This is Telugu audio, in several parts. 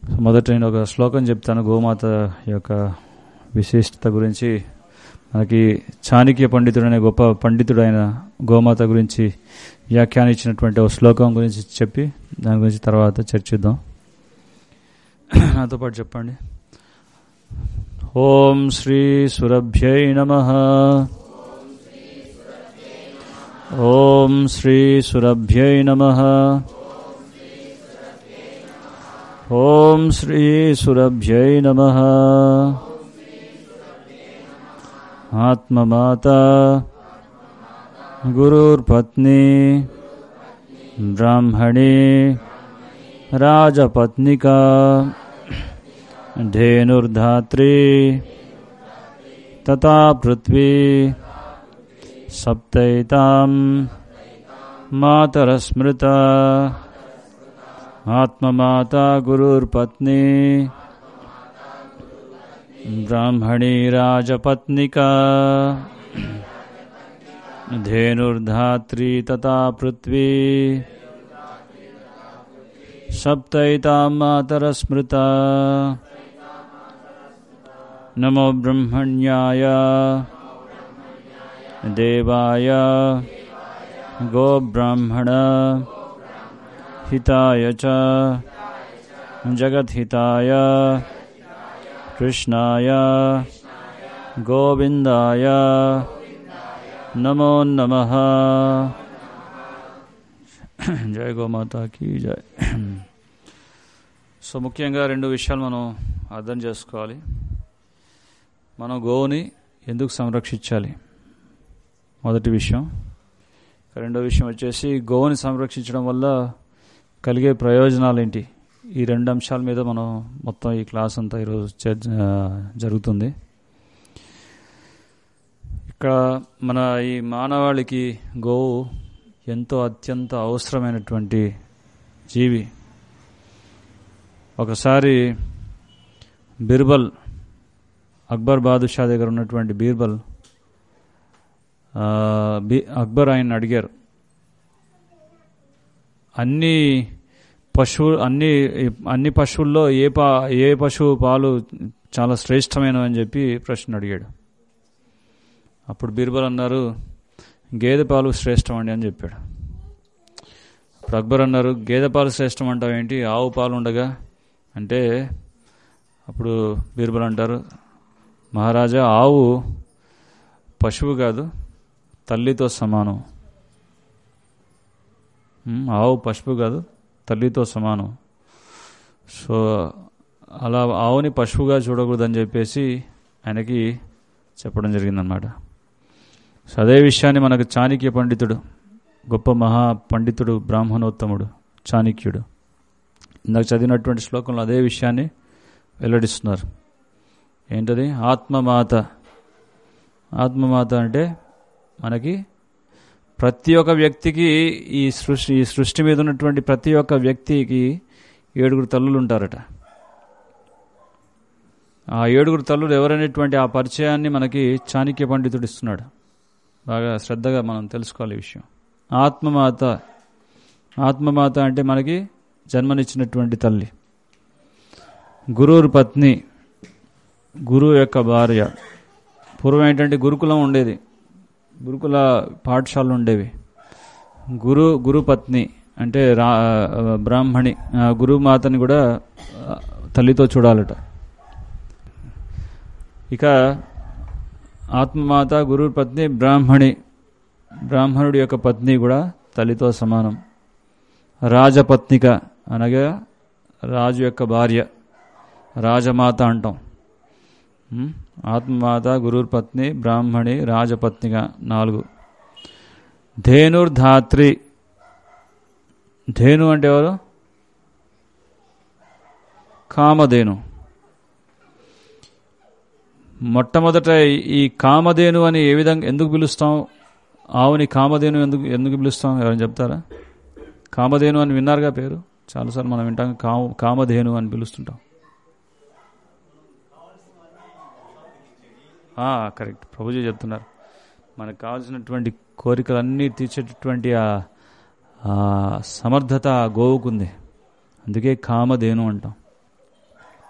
సో మొదట నేను ఒక శ్లోకం చెప్తాను గోమాత యొక్క విశిష్టత గురించి మనకి చాణక్య పండితుడు అనే గొప్ప పండితుడైన గోమాత గురించి వ్యాఖ్యానించినటువంటి ఒక శ్లోకం గురించి చెప్పి దాని గురించి తర్వాత చర్చిద్దాం నాతో పాటు చెప్పండి ఓం శ్రీ సురభ్యై నమ ఓం శ్రీ సురభ్యై నమ ఓం శ్రీ సురభ్యై నమ ఆత్మమాత గురుర్పత్ని బ్రాహ్మణి రాజపత్నికా धेनुर्धात्री तथा पृथ्वी सप्तैतां मातरस्मृता आत्ममाता गुरुर्पत्नी ब्राह्मणी राजपत्निका धेनुर्धात्री तथा पृथ्वी सप्तैतां मातरस्मृता नमो ब्रह्मण्याय देवाय गोब्राह्मण हिताय च जगद्हिताय कृष्णाय गोविन्दाय नमो नमः జయ గోమాతాకి జయ సో ముఖ్యంగా రెండు విషయాలు మనం అర్థం చేసుకోవాలి మనం గోవుని ఎందుకు సంరక్షించాలి మొదటి విషయం రెండో విషయం వచ్చేసి గోవుని సంరక్షించడం వల్ల కలిగే ప్రయోజనాలు ఏంటి ఈ రెండు అంశాల మీద మనం మొత్తం ఈ క్లాస్ అంతా ఈరోజు చర్చ జరుగుతుంది ఇక్కడ మన ఈ మానవాళికి గోవు ఎంతో అత్యంత అవసరమైనటువంటి జీవి ఒకసారి బిర్బల్ అక్బర్ బాదుషా దగ్గర ఉన్నటువంటి బీర్బల్ బీ అక్బర్ ఆయన అడిగారు అన్ని పశువు అన్ని అన్ని పశువుల్లో ఏ పా ఏ పశువు పాలు చాలా శ్రేష్టమైనవి అని చెప్పి ప్రశ్న అడిగాడు అప్పుడు బీర్బల్ అన్నారు గేదె పాలు శ్రేష్టం అండి అని చెప్పాడు అప్పుడు అక్బర్ అన్నారు గేదె పాలు శ్రేష్టం అంటావు ఏంటి ఆవు పాలు ఉండగా అంటే అప్పుడు బీర్బల్ అంటారు మహారాజా ఆవు పశువు కాదు తల్లితో సమానం ఆవు పశువు కాదు తల్లితో సమానం సో అలా ఆవుని పశువుగా చూడకూడదని చెప్పేసి ఆయనకి చెప్పడం జరిగిందనమాట సో అదే విషయాన్ని మనకు చాణక్య పండితుడు గొప్ప మహా పండితుడు బ్రాహ్మణోత్తముడు చాణక్యుడు ఇందాక చదివినటువంటి శ్లోకంలో అదే విషయాన్ని వెల్లడిస్తున్నారు ఏంటది ఆత్మమాత ఆత్మమాత అంటే మనకి ప్రతి ఒక్క వ్యక్తికి ఈ సృష్టి ఈ సృష్టి మీద ఉన్నటువంటి ప్రతి ఒక్క వ్యక్తికి ఏడుగురు తల్లులు ఉంటారట ఆ ఏడుగురు తల్లులు ఎవరనేటువంటి ఆ పరిచయాన్ని మనకి చాణక్య పండితుడు ఇస్తున్నాడు బాగా శ్రద్ధగా మనం తెలుసుకోవాలి ఈ విషయం ఆత్మమాత ఆత్మమాత అంటే మనకి జన్మనిచ్చినటువంటి తల్లి గురువురు పత్ని గురువు యొక్క భార్య పూర్వం ఏంటంటే గురుకులం ఉండేది గురుకుల పాఠశాలలు ఉండేవి గురు గురుపత్ని అంటే రా బ్రాహ్మణి గురుమాతని కూడా తల్లితో చూడాలట ఇక ఆత్మమాత గురు పత్ని బ్రాహ్మణి బ్రాహ్మణుడి యొక్క పత్ని కూడా తల్లితో సమానం రాజపత్నిక అనగా రాజు యొక్క భార్య రాజమాత అంటాం ఆత్మమాత గురుపత్ని బ్రాహ్మణి రాజపత్నిగా నాలుగు ధేనుర్ధాత్రి ధేను అంటే ఎవరు కామధేను మొట్టమొదట ఈ కామధేను అని ఏ విధంగా ఎందుకు పిలుస్తాం ఆవుని కామధేను ఎందుకు ఎందుకు పిలుస్తాం ఎవరైనా చెప్తారా కామధేను అని విన్నారుగా పేరు చాలాసార్లు మనం వింటాం కామ కామధేను అని పిలుస్తుంటాం కరెక్ట్ ప్రభుజీ చెప్తున్నారు మనకు కావాల్సినటువంటి కోరికలన్నీ తీర్చేటటువంటి ఆ సమర్థత ఆ గోవుకుంది అందుకే కామధేను అంటాం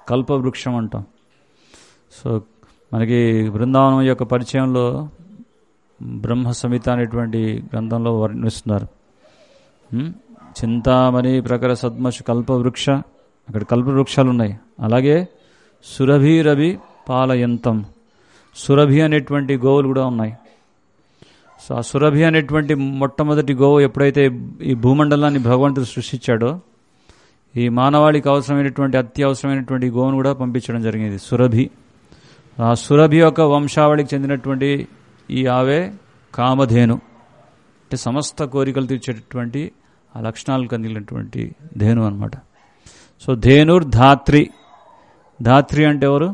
కల్పవృక్షం అంటాం సో మనకి బృందావనం యొక్క పరిచయంలో బ్రహ్మ సంహిత అనేటువంటి గ్రంథంలో వర్ణిస్తున్నారు ఉమ్, చింతామణి ప్రకర సద్మష కల్పవృక్ష అక్కడ కల్పవృక్షాలు ఉన్నాయి అలాగే సురభి రవి పాలయంతం సురభి అనేటువంటి గోవులు కూడా ఉన్నాయి సో ఆ సురభి అనేటువంటి మొట్టమొదటి గోవు ఎప్పుడైతే ఈ భూమండలాన్ని భగవంతుడు సృష్టించాడో ఈ మానవాళికి అవసరమైనటువంటి అత్యవసరమైనటువంటి గోవును కూడా పంపించడం జరిగింది సురభి ఆ సురభి యొక్క వంశావళికి చెందినటువంటి ఈ ఆవే కామధేను అంటే సమస్త కోరికలు తీర్చేటటువంటి ఆ లక్షణాలు కలిగినటువంటి ధేను అన్నమాట సో ధేనుర్ ధాత్రి ధాత్రి అంటే ఎవరు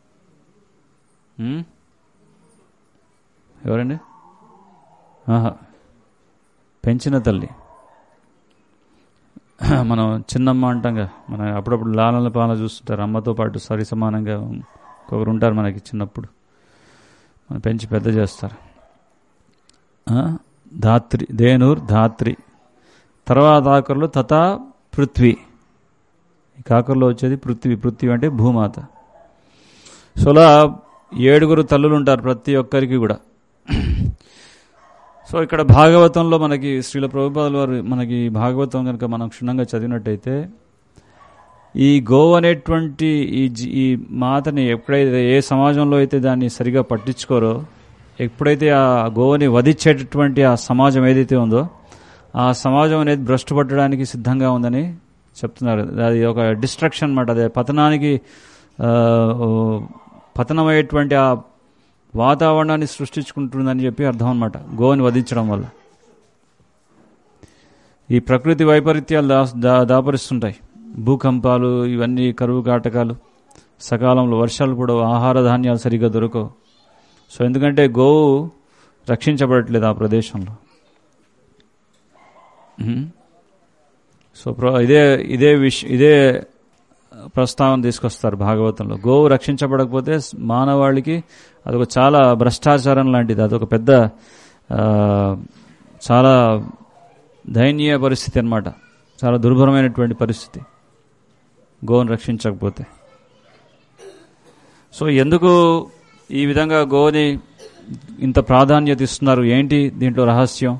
ఉమ్? ఎవరండి ఆహా పెంచిన తల్లి మనం చిన్నమ్మ అంటాంగా మన అప్పుడప్పుడు లాలన పాలన చూస్తుంటారు అమ్మతో పాటు సరి సమానంగా ఒకరు ఉంటారు మనకి చిన్నప్పుడు మనం పెంచి పెద్ద చేస్తారు ఆ? ధాత్రి ధేనూర్ ధాత్రి తర్వాత ఆకర్లో తథా పృథ్వీ ఈ కాకర్లో వచ్చేది పృథ్వీ పృథ్వీ అంటే భూమాత సో అలా ఏడుగురు తల్లులు ఉంటారు ప్రతి ఒక్కరికి కూడా సో ఇక్కడ భాగవతంలో మనకి శ్రీల ప్రభుపాదుల వారు మనకి భాగవతం కనుక మనం క్షుణ్ణంగా చదివినట్టయితే ఈ గో అనేటువంటి ఈ జీ- ఈ మాతని ఎప్పుడైతే ఏ సమాజంలో అయితే దాన్ని సరిగా పట్టించుకోరో ఎప్పుడైతే ఆ గోవుని వధించేటటువంటి ఆ సమాజం ఏదైతే ఉందో ఆ సమాజం అనేది భ్రష్టు పట్టడానికి సిద్ధంగా ఉందని చెప్తున్నారు అది ఒక డిస్ట్రక్షన్ అన్నమాట అదే పతనానికి ఆ, ఓ, పతనమయ్యేటువంటి ఆ వాతావరణాన్ని సృష్టించుకుంటుందని చెప్పి అర్థం అనమాట గోవుని వధించడం వల్ల ఈ ప్రకృతి వైపరీత్యాలు దా దా- దాపరిస్తుంటాయి భూకంపాలు ఇవన్నీ కరువు కాటకాలు సకాలంలో వర్షాలు కూడా ఆహార ధాన్యాలు సరిగ్గా దొరకవు సో ఎందుకంటే గోవు రక్షించబడట్లేదు ఆ ప్రదేశంలో మ్మ్. సో ప్ర- ఇదే ఇదే విష ఇదే ప్రస్తావన తీసుకొస్తారు భాగవతంలో గోవు రక్షించబడకపోతే మానవాళికి అదొక చాలా భ్రష్టాచారం లాంటిది అదొక పెద్ద ఆ, చాలా దయనీయ పరిస్థితి అన్నమాట చాలా దుర్భరమైనటువంటి పరిస్థితి గోవును రక్షించకపోతే సో ఎందుకు ఈ విధంగా గోవుని ఇంత ప్రాధాన్యత ఇస్తున్నారు ఏంటి దీంట్లో రహస్యం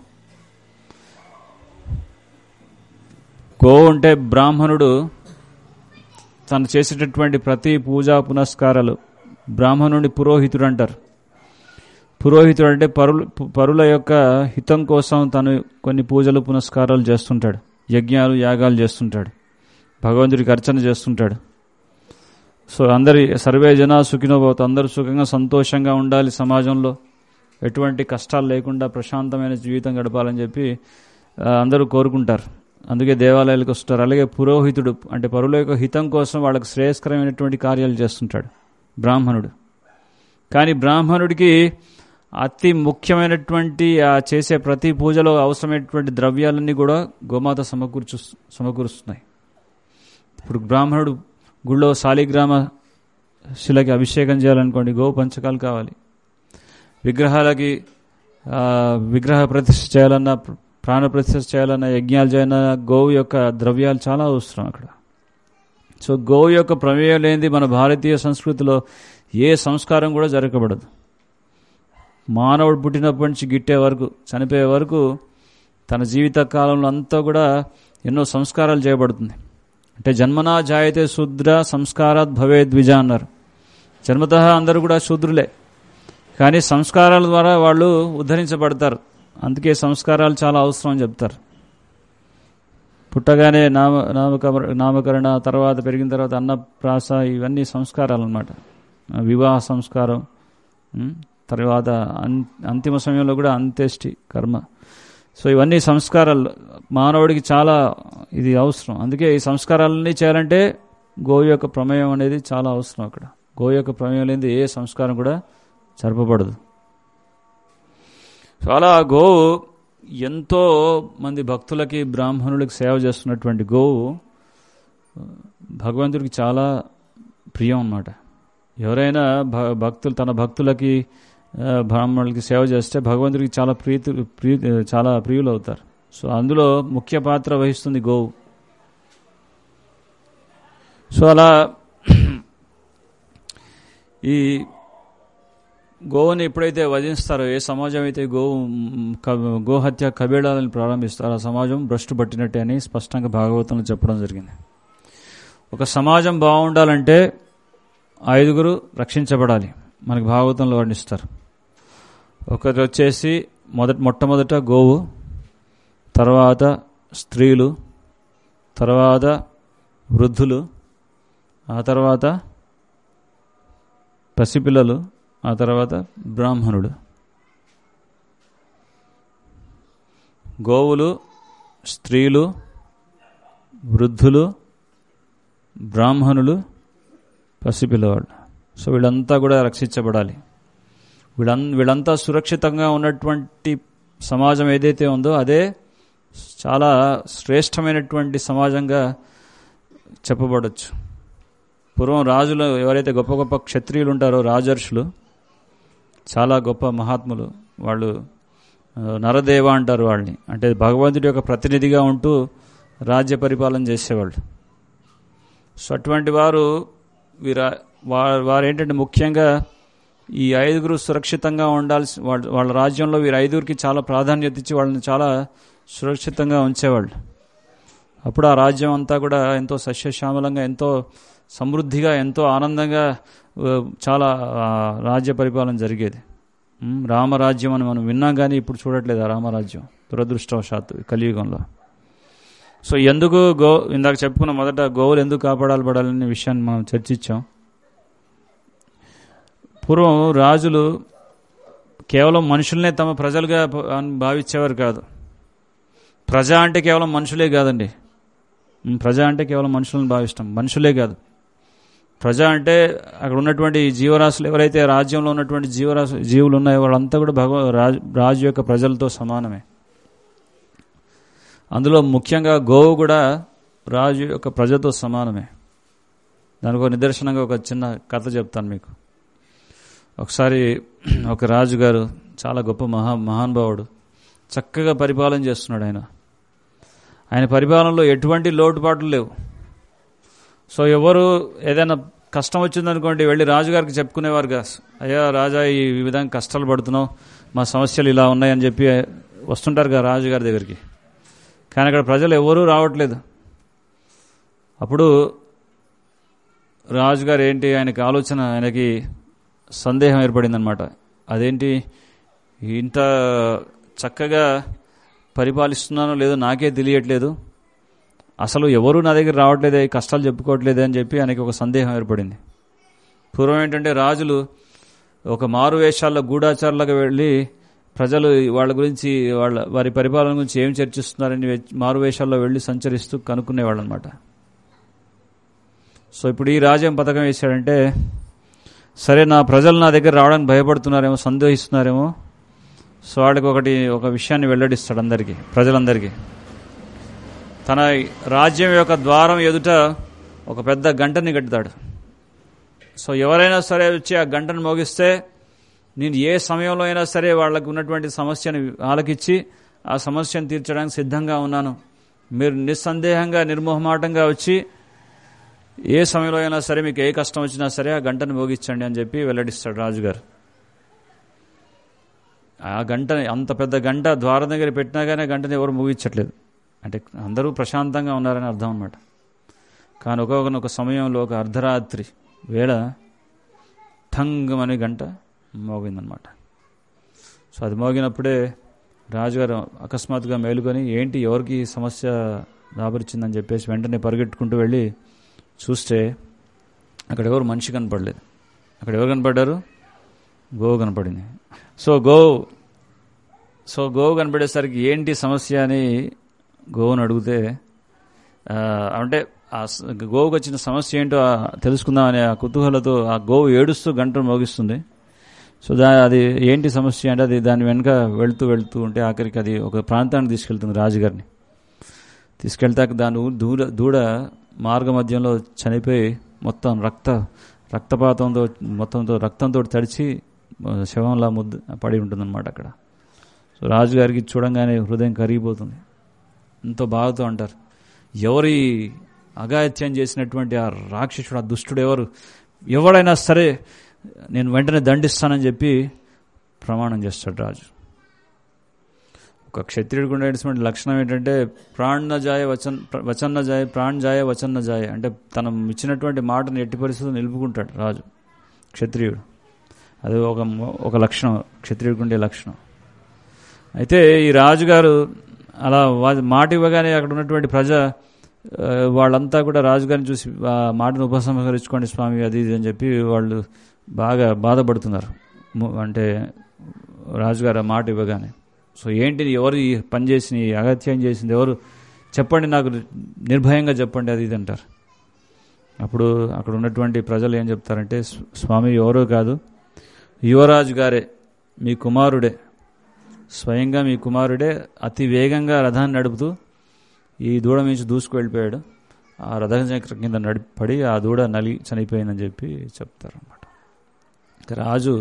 గోవు అంటే బ్రాహ్మణుడు తను చేసేటటువంటి ప్రతి పూజా పునస్కారాలు బ్రాహ్మణుడి పురోహితుడు అంటారు పురోహితుడు అంటే పరుల పరుల యొక్క హితం కోసం తను కొన్ని పూజలు పునస్కారాలు చేస్తుంటాడు యజ్ఞాలు యాగాలు చేస్తుంటాడు భగవంతుడికి అర్చన చేస్తుంటాడు సో అందరి సర్వే జన సుఖినోభవత అందరూ సుఖంగా సంతోషంగా ఉండాలి సమాజంలో ఎటువంటి కష్టాలు లేకుండా ప్రశాంతమైన జీవితం గడపాలని చెప్పి ఆ, అందరూ కోరుకుంటారు అందుకే దేవాలయాలకు వస్తారు అలాగే పురోహితుడు అంటే పరుల యొక్క హితం కోసం వాళ్ళకి శ్రేయస్కరమైనటువంటి కార్యాలు చేస్తుంటాడు బ్రాహ్మణుడు కానీ బ్రాహ్మణుడికి అతి ముఖ్యమైనటువంటి ఆ చేసే ప్రతి పూజలో అవసరమైనటువంటి ద్రవ్యాలన్నీ కూడా గోమాత సమకూర్చు సమకూరుస్తున్నాయి ఇప్పుడు బ్రాహ్మణుడు గుళ్ళో శాలిగ్రామ శిలకి అభిషేకం చేయాలనుకోండి గో పంచకాలు కావాలి విగ్రహాలకి ఆ, విగ్రహ ప్రతిష్ఠ చేయాలన్నా ప్రాణ ప్రతిష్ఠ చేయాలన్నా యజ్ఞాలు చేయాలన్నా గోవు యొక్క ద్రవ్యాలు చాలా అవసరం అక్కడ సో గోవు యొక్క ప్రమేయం లేనిది మన భారతీయ సంస్కృతిలో ఏ సంస్కారం కూడా జరగబడదు మానవుడు పుట్టినప్పటి నుంచి గిట్టే వరకు చనిపోయే వరకు తన జీవిత కాలంలో అంతా కూడా ఎన్నో సంస్కారాలు చేయబడుతుంది అంటే జన్మనా జాయతే శూద్ర సంస్కారాత్ భవే ద్విజ అన్నారు జన్మత అందరూ కూడా శూద్రులే కానీ సంస్కారాల ద్వారా వాళ్ళు ఉద్ధరించబడతారు అందుకే సంస్కారాలు చాలా అవసరం అని చెప్తారు పుట్టగానే నామ నామకర నామకరణ తర్వాత పెరిగిన తర్వాత అన్నప్రాస ఇవన్నీ సంస్కారాలు అనమాట వివాహ సంస్కారం ఉమ్, తర్వాత అన్- అంతిమ సమయంలో కూడా అంత్యేష్టి కర్మ సో ఇవన్నీ సంస్కారాలు మానవుడికి చాలా ఇది అవసరం అందుకే ఈ సంస్కారాలన్నీ చేయాలంటే గోవు యొక్క ప్రమేయం అనేది చాలా అవసరం అక్కడ గోవు యొక్క ప్రమేయం లేనిది ఏ సంస్కారం కూడా జరపబడదు సో అలా గోవు ఎంతో మంది భక్తులకి బ్రాహ్మణులకి సేవ చేస్తున్నటువంటి గోవు భగవంతుడికి చాలా ప్రియం అన్నమాట ఎవరైనా భ- భక్తులు తన భక్తులకి ఆ, బ్రాహ్మణులకి సేవ చేస్తే భగవంతుడికి చాలా ప్రీతి ప్రీ చాలా ప్రియులు అవుతారు సో అందులో ముఖ్య పాత్ర వహిస్తుంది గోవు సో అలా ఈ గోవుని ఎప్పుడైతే వధిస్తారో ఏ సమాజం అయితే గోవు మ్, క- గోహత్య కబీళాలను ప్రారంభిస్తారో ఆ సమాజం భ్రష్టు పట్టినట్టే అని స్పష్టంగా భాగవతంలో చెప్పడం జరిగింది ఒక సమాజం బాగుండాలంటే ఐదుగురు రక్షించబడాలి మనకి భాగవతంలో వర్ణిస్తారు ఒకటి వచ్చేసి మొదట మొట్టమొదట గోవు తర్వాత స్త్రీలు తర్వాత వృద్ధులు ఆ తర్వాత పసిపిల్లలు ఆ తర్వాత బ్రాహ్మణుడు గోవులు స్త్రీలు వృద్ధులు బ్రాహ్మణులు పసిపిల్లవాళ్ళు సో వీళ్ళంతా కూడా రక్షించబడాలి వీళ్ళం వీళ్ళంతా సురక్షితంగా ఉన్నటువంటి సమాజం ఏదైతే ఉందో అదే చాలా శ్రేష్టమైనటువంటి సమాజంగా చెప్పబడచ్చు పూర్వం రాజులు ఎవరైతే గొప్ప గొప్ప క్షత్రియులు ఉంటారో రాజర్షులు చాలా గొప్ప మహాత్ములు వాళ్ళు ఆ, నరదేవ అంటారు వాళ్ళని అంటే భగవంతుడి యొక్క ప్రతినిధిగా ఉంటూ రాజ్య పరిపాలన చేసేవాళ్ళు సో అటువంటి వారు వీర వా- వారు ఏంటంటే ముఖ్యంగా ఈ ఐదుగురు సురక్షితంగా ఉండాల్సి వాళ్ళ వాళ్ళ రాజ్యంలో వీరు ఐదుగురికి చాలా ప్రాధాన్యత ఇచ్చి వాళ్ళని చాలా సురక్షితంగా ఉంచేవాళ్ళు అప్పుడు ఆ రాజ్యం అంతా కూడా ఎంతో సస్యశ్యామలంగా ఎంతో సమృద్ధిగా ఎంతో ఆనందంగా ఆ, చాలా ఆ, రాజ్య పరిపాలన జరిగేది ఉమ్, రామరాజ్యం అని మనం విన్నాం కానీ ఇప్పుడు చూడట్లేదు ఆ రామరాజ్యం దురదృష్టవశాత్తు ఈ కలియుగంలో సో ఎందుకు గో ఇందాక చెప్పుకున్న మొదట గోవులు ఎందుకు కాపాడాలి పడాలనే విషయాన్ని మనం చర్చించాం పూర్వం రాజులు కేవలం మనుషుల్నే తమ ప్రజలుగా ప- అని భావించేవారు కాదు ప్రజ అంటే కేవలం మనుషులే కాదండి ఉమ్, ప్రజ అంటే కేవలం మనుషులను భావిస్తాం మనుషులే కాదు ప్రజ అంటే అక్కడ ఉన్నటువంటి జీవరాశులు ఎవరైతే రాజ్యంలో ఉన్నటువంటి జీవరాశు జీవులు ఉన్నాయో వాళ్ళంతా కూడా భగవ రాజు రాజు యొక్క ప్రజలతో సమానమే అందులో ముఖ్యంగా గోవు కూడా రాజు యొక్క ప్రజతో సమానమే దానికి ఒక నిదర్శనంగా ఒక చిన్న కథ చెప్తాను మీకు ఒకసారి ఒక రాజుగారు చాలా గొప్ప మహా మహానుభావుడు చక్కగా పరిపాలన చేస్తున్నాడు ఆయన ఆయన పరిపాలనలో ఎటువంటి లోటుపాట్లు లేవు సో ఎవరు ఏదైనా కష్టం వచ్చిందనుకోండి వెళ్ళి రాజుగారికి చెప్పుకునేవారు కాదు అయ్యా రాజా ఈ విధంగా కష్టాలు పడుతున్నాం మా సమస్యలు ఇలా ఉన్నాయని చెప్పి వస్తుంటారు కదా రాజుగారి దగ్గరికి కానీ అక్కడ ప్రజలు ఎవరూ రావట్లేదు అప్పుడు రాజుగారు ఏంటి ఆయనకి ఆలోచన ఆయనకి సందేహం ఏర్పడిందనమాట అదేంటి ఇంత చక్కగా పరిపాలిస్తున్నానో లేదో నాకే తెలియట్లేదు అసలు ఎవరు నా దగ్గర రావట్లేదే ఈ కష్టాలు చెప్పుకోవట్లేదే అని చెప్పి ఆయనకి ఒక సందేహం ఏర్పడింది పూర్వం ఏంటంటే రాజులు ఒక మారు వేషాల్లో గూఢాచారులుగా వెళ్ళి ప్రజలు వాళ్ళ గురించి వాళ్ళ వారి పరిపాలన గురించి ఏం చర్చిస్తున్నారని వె- మారు వేషాల్లో వెళ్ళి సంచరిస్తూ కనుక్కునేవాళ్ళు అనమాట సో ఇప్పుడు ఈ రాజ్యం పథకం వేశాడంటే సరే నా ప్రజలు నా దగ్గర రావడానికి భయపడుతున్నారేమో సందేహిస్తున్నారేమో సో వాళ్ళకి ఒకటి ఒక విషయాన్ని వెల్లడిస్తాడు అందరికీ ప్రజలందరికీ తన రాజ్యం యొక్క ద్వారం ఎదుట ఒక పెద్ద గంటని కట్టుతాడు సో ఎవరైనా సరే వచ్చి ఆ గంటను మోగిస్తే నేను ఏ సమయంలో అయినా సరే వాళ్ళకు ఉన్నటువంటి సమస్యను ఆలకిచ్చి ఆ సమస్యను తీర్చడానికి సిద్ధంగా ఉన్నాను మీరు నిస్సందేహంగా నిర్మోహమాటంగా వచ్చి ఏ సమయంలో అయినా సరే మీకు ఏ కష్టం వచ్చినా సరే ఆ గంటను మోగించండి అని చెప్పి వెల్లడిస్తాడు రాజుగారు ఆ గంట అంత పెద్ద గంట ద్వారం దగ్గర పెట్టినా కానీ ఆ గంటని ఎవరు ముగించట్లేదు అంటే అందరూ ప్రశాంతంగా ఉన్నారని అర్థం అనమాట కానీ ఒక్కొక్క ఒక సమయంలో ఒక అర్ధరాత్రి వేళ ఠంగ్ అనే గంట మోగిందనమాట సో అది మోగినప్పుడే రాజుగారు అకస్మాత్తుగా మేలుకొని ఏంటి ఎవరికి ఈ సమస్య దాబరిచిందని చెప్పేసి వెంటనే పరిగెట్టుకుంటూ వెళ్ళి చూస్తే అక్కడ ఎవరు మనిషి కనపడలేదు అక్కడ ఎవరు కనపడ్డారు గోవు కనపడింది సో గోవు సో గోవు కనపడేసరికి ఏంటి సమస్య అని గోవును అడిగితే ఆ, అంటే ఆ స- గోవుకు వచ్చిన సమస్య ఏంటో ఆ తెలుసుకుందాం అనే ఆ కుతూహలతో ఆ గోవు ఏడుస్తూ గంటను మోగిస్తుంది సో దా అది ఏంటి సమస్య అంటే అది దాని వెనుక వెళ్తూ వెళ్తూ ఉంటే ఆఖరికి అది ఒక ప్రాంతానికి తీసుకెళ్తుంది రాజుగారిని తీసుకెళ్తాక దాని ఊ- దూడ దూడ మార్గ మధ్యంలో చనిపోయి మొత్తం రక్త రక్తపాతంతో మొత్తంతో రక్తంతో తడిచి ఆ, శవంలా ముద్ద పడి ఉంటుందన్నమాట అక్కడ సో రాజుగారికి చూడంగానే హృదయం కరిగిపోతుంది ఎంతో బాధతో అంటారు ఎవరి అగాయత్యం చేసినటువంటి ఆ రాక్షసుడు ఆ దుష్టుడు ఎవరు ఎవడైనా సరే నేను వెంటనే దండిస్తానని చెప్పి ప్రమాణం చేస్తాడు రాజు ఒక క్షత్రియుడికి ఉండేటువంటి లక్షణం ఏంటంటే ప్రాణ జాయ వచన్ వచన్న జాయ ప్రాణ జాయ వచన్న జాయ అంటే తను ఇచ్చినటువంటి మాటను ఎట్టి పరిస్థితుల్లో నిలుపుకుంటాడు రాజు క్షత్రియుడు అది ఒక ఒక లక్షణం క్షత్రియుడికి ఉండే లక్షణం అయితే ఈ రాజుగారు అలా వా- మాట ఇవ్వగానే అక్కడ ఉన్నటువంటి ప్రజ ఆ, వాళ్ళంతా కూడా రాజుగారిని చూసి ఆ మాటను ఉపసంహరించుకోండి స్వామి అది ఇది అని చెప్పి వాళ్ళు బాగా బాధపడుతున్నారు ము- అంటే రాజుగారు ఆ మాట ఇవ్వగానే సో ఏంటి ఎవరు ఈ పని చేసిన ఈ అగత్యం చేసింది ఎవరు చెప్పండి నాకు నిర్భయంగా చెప్పండి అది ఇది అంటారు అప్పుడు అక్కడ ఉన్నటువంటి ప్రజలు ఏం చెప్తారంటే "స్వ- స్వామి ఎవరో కాదు యువరాజు గారే మీ కుమారుడే స్వయంగా మీ కుమారుడే అతి వేగంగా రథాన్ని నడుపుతూ ఈ దూడ నుంచి దూసుకు వెళ్ళిపోయాడు ఆ రథం చక్రం కింద నడి పడి ఆ దూడ నలి చనిపోయిందని చెప్పి చెప్తారు అన్నమాట ఇక రాజు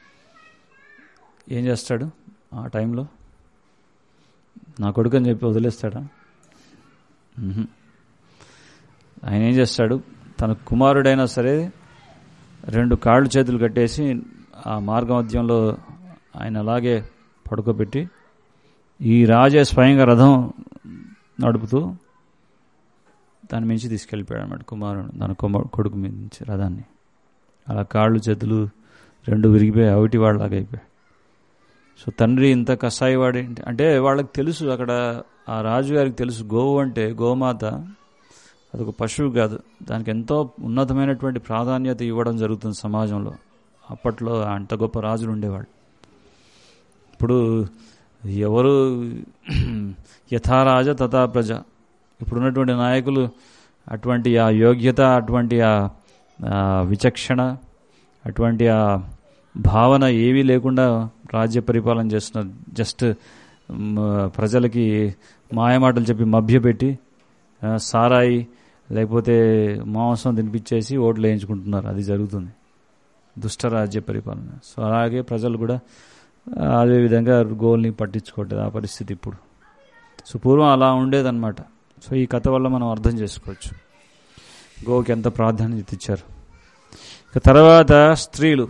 ఏం చేస్తాడు ఆ టైంలో నా కొడుకు అని చెప్పి వదిలేస్తాడా మ్హూ. ఆయన ఏం చేస్తాడు తన కుమారుడైనా సరే రెండు కాళ్ళు చేతులు కట్టేసి ఆ మార్గ మధ్యంలో ఆయన అలాగే పడుకోబెట్టి ఈ రాజే స్వయంగా రథం నడుపుతూ దాని మించి తీసుకెళ్ళిపోయాడు అన్నమాట కుమారుడు తన కుమారు కొడుకు మీద నుంచి రథాన్ని అలా కాళ్ళు చేతులు రెండు విరిగిపోయి అవిటి వాళ్ళలాగా అయిపోయాయి సో తండ్రి ఇంత కషాయవాడు ఏంటి అంటే వాళ్ళకి తెలుసు అక్కడ ఆ రాజుగారికి తెలుసు గోవు అంటే గోమాత అదొక పశువు కాదు దానికి ఎంతో ఉన్నతమైనటువంటి ప్రాధాన్యత ఇవ్వడం జరుగుతుంది సమాజంలో అప్పట్లో అంత గొప్ప రాజులు ఉండేవాళ్ళు ఇప్పుడు ఎవరు యథారాజ తథా ప్రజ ఇప్పుడున్నటువంటి నాయకులు అటువంటి ఆ యోగ్యత అటువంటి ఆ ఆ విచక్షణ అటువంటి ఆ భావన ఏమీ లేకుండా రాజ్య పరిపాలన చేస్తున్నారు జస్ట్ మ్, ప్రజలకి మాయమాటలు చెప్పి మభ్యపెట్టి ఆ, సారాయి లేకపోతే మాంసం తినిపించేసి ఓట్లు వేయించుకుంటున్నారు అది జరుగుతుంది దుష్ట రాజ్య పరిపాలన సో అలాగే ప్రజలు కూడా ఆ, అదే విధంగా గోల్ని పట్టించుకోవట్లేదు ఆ పరిస్థితి ఇప్పుడు సో పూర్వం అలా ఉండేదన్నమాట సో ఈ కథ వల్ల మనం అర్థం చేసుకోవచ్చు గోవుకి ఎంత ప్రాధాన్యత ఇచ్చారు ఇక తర్వాత స్త్రీలు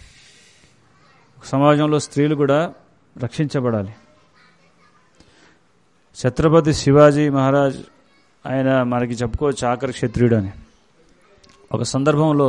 సమాజంలో స్త్రీలు కూడా రక్షించబడాలి ఛత్రపతి శివాజీ మహారాజ్ ఆయన మనకి చెప్పుకోవచ్చు ఆఖరి క్షత్రియుడు అని ఒక సందర్భంలో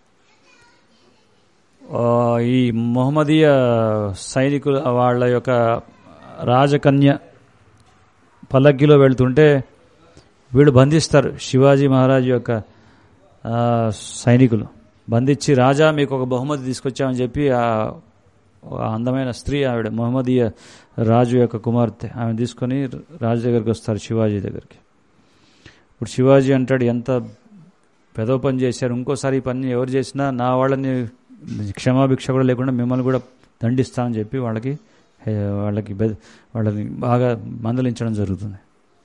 ఆ, ఈ మొహమ్మదీయ సైనికులు వాళ్ళ యొక్క రాజకన్య పల్లకిలో వెళ్తుంటే వీళ్ళు బంధిస్తారు శివాజీ మహారాజ్ యొక్క ఆ, సైనికులు బంధించి రాజా మీకు ఒక బహుమతి తీసుకొచ్చామని చెప్పి ఆ ఆ అందమైన స్త్రీ ఆవిడ మొహమ్మదీయ రాజు యొక్క కుమార్తె ఆమె తీసుకొని రాజు దగ్గరికి వస్తారు శివాజీ దగ్గరికి ఇప్పుడు శివాజీ అంటాడు ఎంత పెదో పని చేశారు ఇంకోసారి ఈ పని ఎవరు చేసినా నా వాళ్ళని క్షమాభిక్ష కూడా లేకుండా మిమ్మల్ని కూడా దండిస్తానని చెప్పి వాళ్ళకి హే, వాళ్ళకి బె- వాళ్ళని బాగా మందలించడం జరుగుతుంది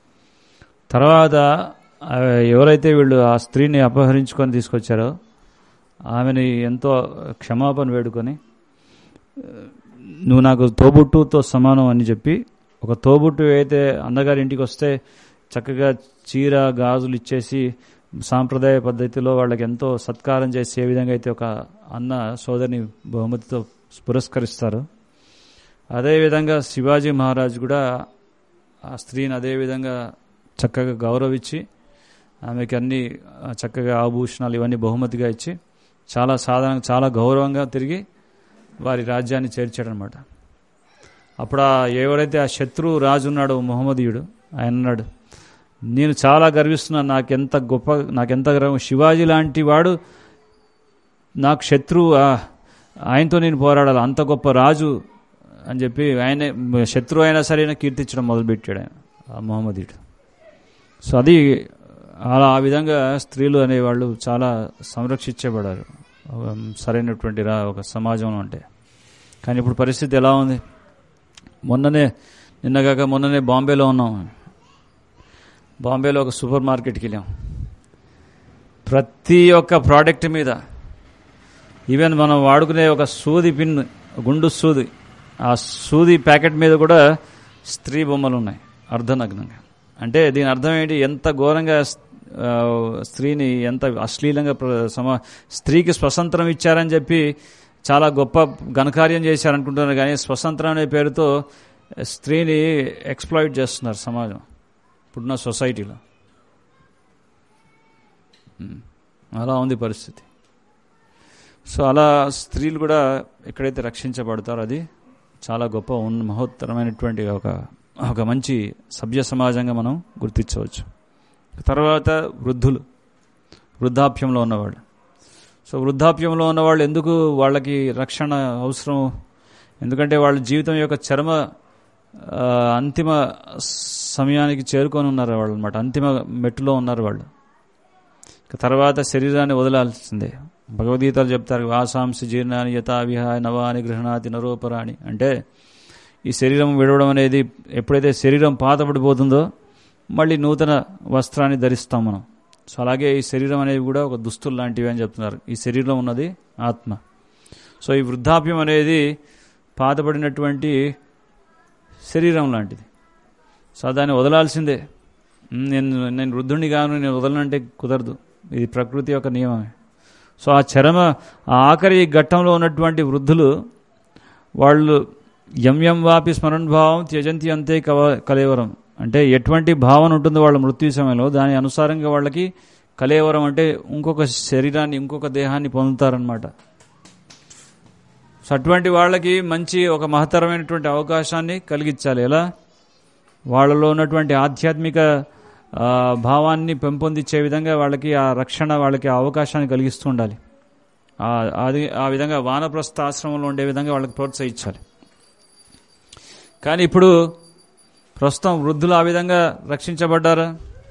తర్వాత ఆ, ఎవరైతే వీళ్ళు ఆ స్త్రీని అపహరించుకొని తీసుకొచ్చారో ఆమెని ఎంతో క్షమాపణ వేడుకొని నువ్వు నాకు తోబుట్టుతో సమానం అని చెప్పి ఒక తోబుట్టు అయితే అన్నగారి ఇంటికి వస్తే చక్కగా చీర గాజులు ఇచ్చేసి సాంప్రదాయ పద్ధతిలో వాళ్ళకి ఎంతో సత్కారం చేసి ఏ విధంగా అయితే ఒక అన్న సోదరిని బహుమతితో పురస్కరిస్తారు అదేవిధంగా శివాజీ మహారాజ్ కూడా ఆ స్త్రీని అదే విధంగా చక్కగా గౌరవించి ఆమెకి అన్ని ఆ, చక్కగా ఆభూషణాలు ఇవన్నీ బహుమతిగా ఇచ్చి చాలా సాధారణ చాలా గౌరవంగా తిరిగి వారి రాజ్యాన్ని చేర్చాడనమాట అప్పుడు ఆ ఎవరైతే ఆ శత్రు రాజు ఉన్నాడో మొహమ్మదీయుడు ఆయన అన్నాడు నేను చాలా గర్విస్తున్నాను నాకెంత గొప్ప నాకెంత గర్వం శివాజీ లాంటి వాడు నాకు శత్రువు ఆ, ఆయనతో నేను పోరాడాలి అంత గొప్ప రాజు అని చెప్పి ఆయన శత్రువు అయినా సరే ఆయన కీర్తించడం మొదలుపెట్టాడు ఆయన ఆ మొహమ్మదీయుడు సో అది అలా ఆ విధంగా స్త్రీలు అనేవాళ్ళు చాలా సంరక్షించబడారు ఒక సరైనటువంటి రా ఒక సమాజంలో అంటే కానీ ఇప్పుడు పరిస్థితి ఎలా ఉంది మొన్ననే నిన్నగాక మొన్ననే బాంబేలో ఉన్నాం బాంబేలో ఒక సూపర్ మార్కెట్కి వెళ్ళాం ప్రతి ఒక్క ప్రోడక్ట్ మీద ఈవెన్ మనం వాడుకునే ఒక సూది పిన్ గుండు సూది ఆ సూది ప్యాకెట్ మీద కూడా స్త్రీ బొమ్మలు ఉన్నాయి అర్ధనగ్నంగా అంటే దీని అర్థం ఏంటి ఎంత ఘోరంగా ఆ, స్త్రీని ఎంత అశ్లీలంగా ప్ర- సమా స్త్రీకి స్వతంత్రం ఇచ్చారని చెప్పి చాలా గొప్ప ఘనకార్యం చేశారనుకుంటున్నారు కానీ స్వతంత్రం అనే పేరుతో స్త్రీని ఎక్స్ప్లాయిట్ చేస్తున్నారు సమాజం ఇప్పుడున్న సొసైటీలో ఉమ్. అలా ఉంది పరిస్థితి సో అలా స్త్రీలు కూడా ఎక్కడైతే రక్షించబడతారో అది చాలా గొప్ప ఉన్న మహోత్తరమైనటువంటి ఒక ఒక మంచి సభ్య సమాజంగా మనం గుర్తించవచ్చు తర్వాత వృద్ధులు వృద్ధాప్యంలో ఉన్నవాళ్ళు సో వృద్ధాప్యంలో ఉన్నవాళ్ళు ఎందుకు వాళ్ళకి రక్షణ అవసరం ఎందుకంటే వాళ్ళ జీవితం యొక్క చర్మ ఆ, అంతిమ సమయానికి చేరుకొని ఉన్నారు వాళ్ళు అనమాట అంతిమ మెట్టులో ఉన్నారు వాళ్ళు ఇక తర్వాత శరీరాన్ని వదలాల్సిందే భగవద్గీతలు చెప్తారు వాసాంసి జీర్ణాన్ని యథావిహాయ నవాని గృహణాతి నరోపరాణి అంటే ఈ శరీరం విడవడం అనేది ఎప్పుడైతే శరీరం పాతపడిపోతుందో మళ్ళీ నూతన వస్త్రాన్ని ధరిస్తాం మనం సో అలాగే ఈ శరీరం అనేది కూడా ఒక దుస్తులు లాంటివి అని చెప్తున్నారు ఈ శరీరంలో ఉన్నది ఆత్మ సో ఈ వృద్ధాప్యం అనేది పాతపడినటువంటి శరీరం లాంటిది సో దాన్ని వదలాల్సిందే ఉమ్, నేను నేను వృద్ధుడిని కాను నేను వదలనంటే కుదరదు ఇది ప్రకృతి యొక్క నియమమే సో ఆ చరమ ఆ ఆఖరి ఘట్టంలో ఉన్నటువంటి వృద్ధులు వాళ్ళు యం యం వాపి స్మరణ భావం త్యజంతి అంతే కవ కలేవరం అంటే ఎటువంటి భావన ఉంటుందో వాళ్ళ మృత్యు సమయంలో దాని అనుసారంగా వాళ్ళకి కలేవరం అంటే ఇంకొక శరీరాన్ని ఇంకొక దేహాన్ని పొందుతారనమాట సో అటువంటి వాళ్ళకి మంచి ఒక మహత్తరమైనటువంటి అవకాశాన్ని కలిగించాలి ఎలా వాళ్ళలో ఉన్నటువంటి ఆధ్యాత్మిక ఆ, భావాన్ని పెంపొందించే విధంగా వాళ్ళకి ఆ రక్షణ వాళ్ళకి ఆ అవకాశాన్ని కలిగిస్తూ ఉండాలి ఆ- అది ఆ విధంగా వానప్రస్థ ఆశ్రమంలో ఉండే విధంగా వాళ్ళకి ప్రోత్సహించాలి కానీ ఇప్పుడు ప్రస్తుతం వృద్ధులు ఆ విధంగా రక్షించబడ్డారా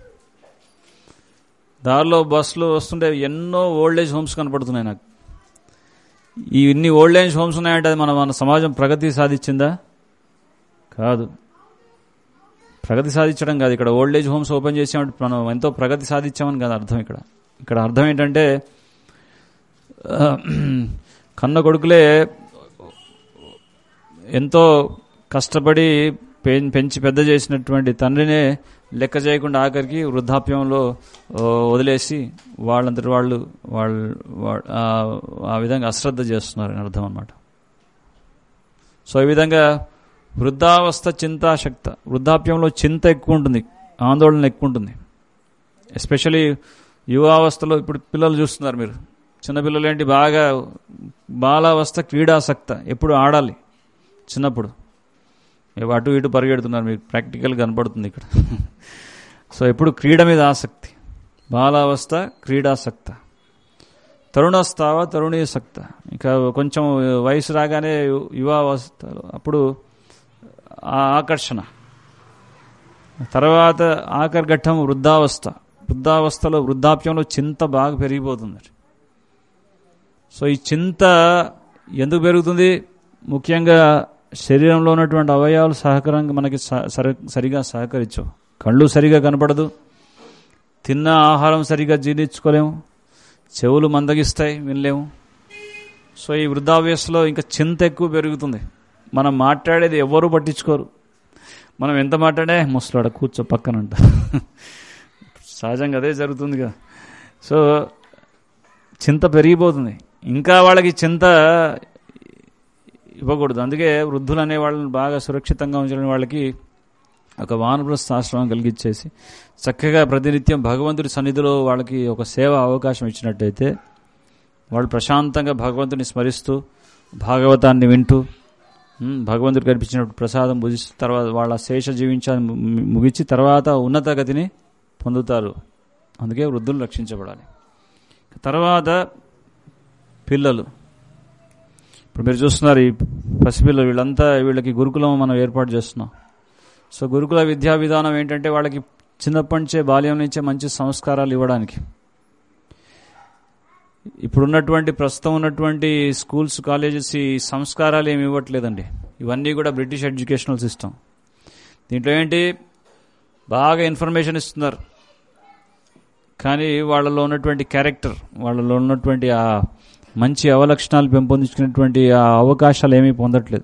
దారిలో బస్సులు వస్తుంటే ఎన్నో ఓల్డ్ ఏజ్ హోమ్స్ కనపడుతున్నాయి నాకు ఈ ఇన్ని ఓల్డ్ ఏజ్ హోమ్స్ ఉన్నాయంటే అది మన మన సమాజం ప్రగతి సాధించిందా కాదు ప్రగతి సాధించడం కాదు ఇక్కడ ఓల్డ్ ఏజ్ హోమ్స్ ఓపెన్ చేసామంటే మనం ఎంతో ప్రగతి సాధించామని కాదు అర్థం ఇక్కడ ఇక్కడ అర్థం ఏంటంటే ఆ, కన్న కొడుకులే ఎంతో కష్టపడి పెం- పెంచి పెద్ద చేసినటువంటి తండ్రినే లెక్క చేయకుండా ఆఖరికి వృద్ధాప్యంలో ఓ, వదిలేసి వాళ్ళంతటి వాళ్ళు వాళ్ళు వా- ఆ- ఆ విధంగా అశ్రద్ధ చేస్తున్నారని అర్థం అన్నమాట సో ఈ విధంగా వృద్ధావస్థ చింతాశక్త వృద్ధాప్యంలో చింత ఎక్కువ ఉంటుంది ఆందోళన ఎక్కువ ఉంటుంది ఎస్పెషలీ యువావస్థలో ఇప్పుడు పిల్లలు చూస్తున్నారు మీరు చిన్నపిల్లలు ఏంటి బాగా బాలావస్థ క్రీడాసక్త ఎప్పుడు ఆడాలి చిన్నప్పుడు ఇవి అటు ఇటు పరిగెడుతున్నారు మీకు ప్రాక్టికల్ కనపడుతుంది ఇక్కడ సో ఎప్పుడు క్రీడ మీద ఆసక్తి బాలావస్థ క్రీడాసక్త తరుణస్థావ తరుణీసక్త ఇంకా కొంచెం వయసు రాగానే యు- యువావస్థలో అప్పుడు ఆ ఆకర్షణ తర్వాత ఆఖరి ఘట్టం వృద్ధావస్థ వృద్ధావస్థలో వృద్ధాప్యంలో చింత బాగా పెరిగిపోతుంది సో ఈ చింత ఎందుకు పెరుగుతుంది ముఖ్యంగా శరీరంలో ఉన్నటువంటి అవయవాలు సహకరంగా మనకి స- సరి- సరిగా సహకరించవు కళ్ళు సరిగా కనపడదు తిన్న ఆహారం సరిగా జీర్ణించుకోలేము చెవులు మందగిస్తాయి వినలేము సో ఈ వృద్ధావ్యసలో ఇంకా చింత ఎక్కువ పెరుగుతుంది మనం మాట్లాడేది ఎవరు పట్టించుకోరు మనం ఎంత మాట్లాడే ముసలాడ కూర్చో పక్కనంట సహజంగా అదే జరుగుతుందిగా సో చింత పెరిగిపోతుంది ఇంకా వాళ్ళకి చింత ఇవ్వకూడదు అందుకే వృద్ధులు అనే వాళ్ళని బాగా సురక్షితంగా ఉంచడం వాళ్ళకి ఒక వానప్రస్థ ఆశ్రమం కలిగించేసి చక్కగా ప్రతినిత్యం భగవంతుడి సన్నిధిలో వాళ్ళకి ఒక సేవ అవకాశం ఇచ్చినట్టయితే వాళ్ళు ప్రశాంతంగా భగవంతుని స్మరిస్తూ భాగవతాన్ని వింటూ ఉమ్, భగవంతుడు కల్పించిన ప్రసాదం భుజిస్తూ తర్వాత వాళ్ళ శేష జీవించాన్ని ము- ముగించి తర్వాత ఉన్నత గతిని పొందుతారు అందుకే వృద్ధులు రక్షించబడాలి తర్వాత పిల్లలు ఇప్పుడు మీరు చూస్తున్నారు ఈ పసిపిల్లలు వీళ్ళంతా వీళ్ళకి గురుకులం మనం ఏర్పాటు చేస్తున్నాం సో గురుకుల విద్యా విధానం ఏంటంటే వాళ్ళకి చిన్నప్పటి నుంచే బాల్యం నుంచే మంచి సంస్కారాలు ఇవ్వడానికి ఇప్పుడున్నటువంటి ప్రస్తుతం ఉన్నటువంటి స్కూల్స్ కాలేజెస్ ఈ సంస్కారాలు ఏమి ఇవ్వట్లేదండి ఇవన్నీ కూడా బ్రిటిష్ ఎడ్యుకేషనల్ సిస్టమ్ దీంట్లో ఏంటి బాగా ఇన్ఫర్మేషన్ ఇస్తున్నారు కానీ వాళ్ళలో ఉన్నటువంటి క్యారెక్టర్ వాళ్ళలో ఉన్నటువంటి ఆ మంచి అవలక్షణాలు పెంపొందించుకునేటువంటి ఆ అవకాశాలు ఏమీ పొందట్లేదు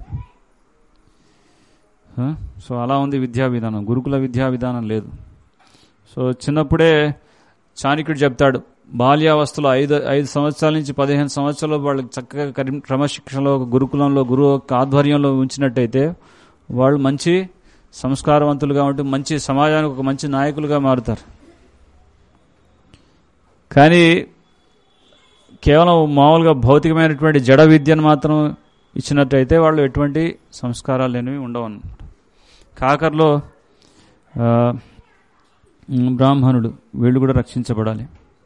ఆ? సో అలా ఉంది విద్యా విధానం గురుకుల విద్యా విధానం లేదు సో చిన్నప్పుడే చాణక్యుడు చెప్తాడు బాల్యావస్థలో ఐదు ఐదు సంవత్సరాల నుంచి పదిహేను సంవత్సరాలు వాళ్ళకి చక్కగా కరి- క్రమశిక్షణలో ఒక గురుకులంలో గురువు యొక్క ఆధ్వర్యంలో ఉంచినట్టయితే వాళ్ళు మంచి సంస్కారవంతులుగా ఉంటూ మంచి సమాజానికి ఒక మంచి నాయకులుగా మారుతారు కానీ కేవలం మామూలుగా భౌతికమైనటువంటి జడ విద్యను మాత్రం ఇచ్చినట్టయితే వాళ్ళు ఎటువంటి సంస్కారాలు లేనివి ఉండవు అన్నమాట కాకర్లో ఆ, ఉమ్, బ్రాహ్మణుడు వీళ్ళు కూడా రక్షించబడాలి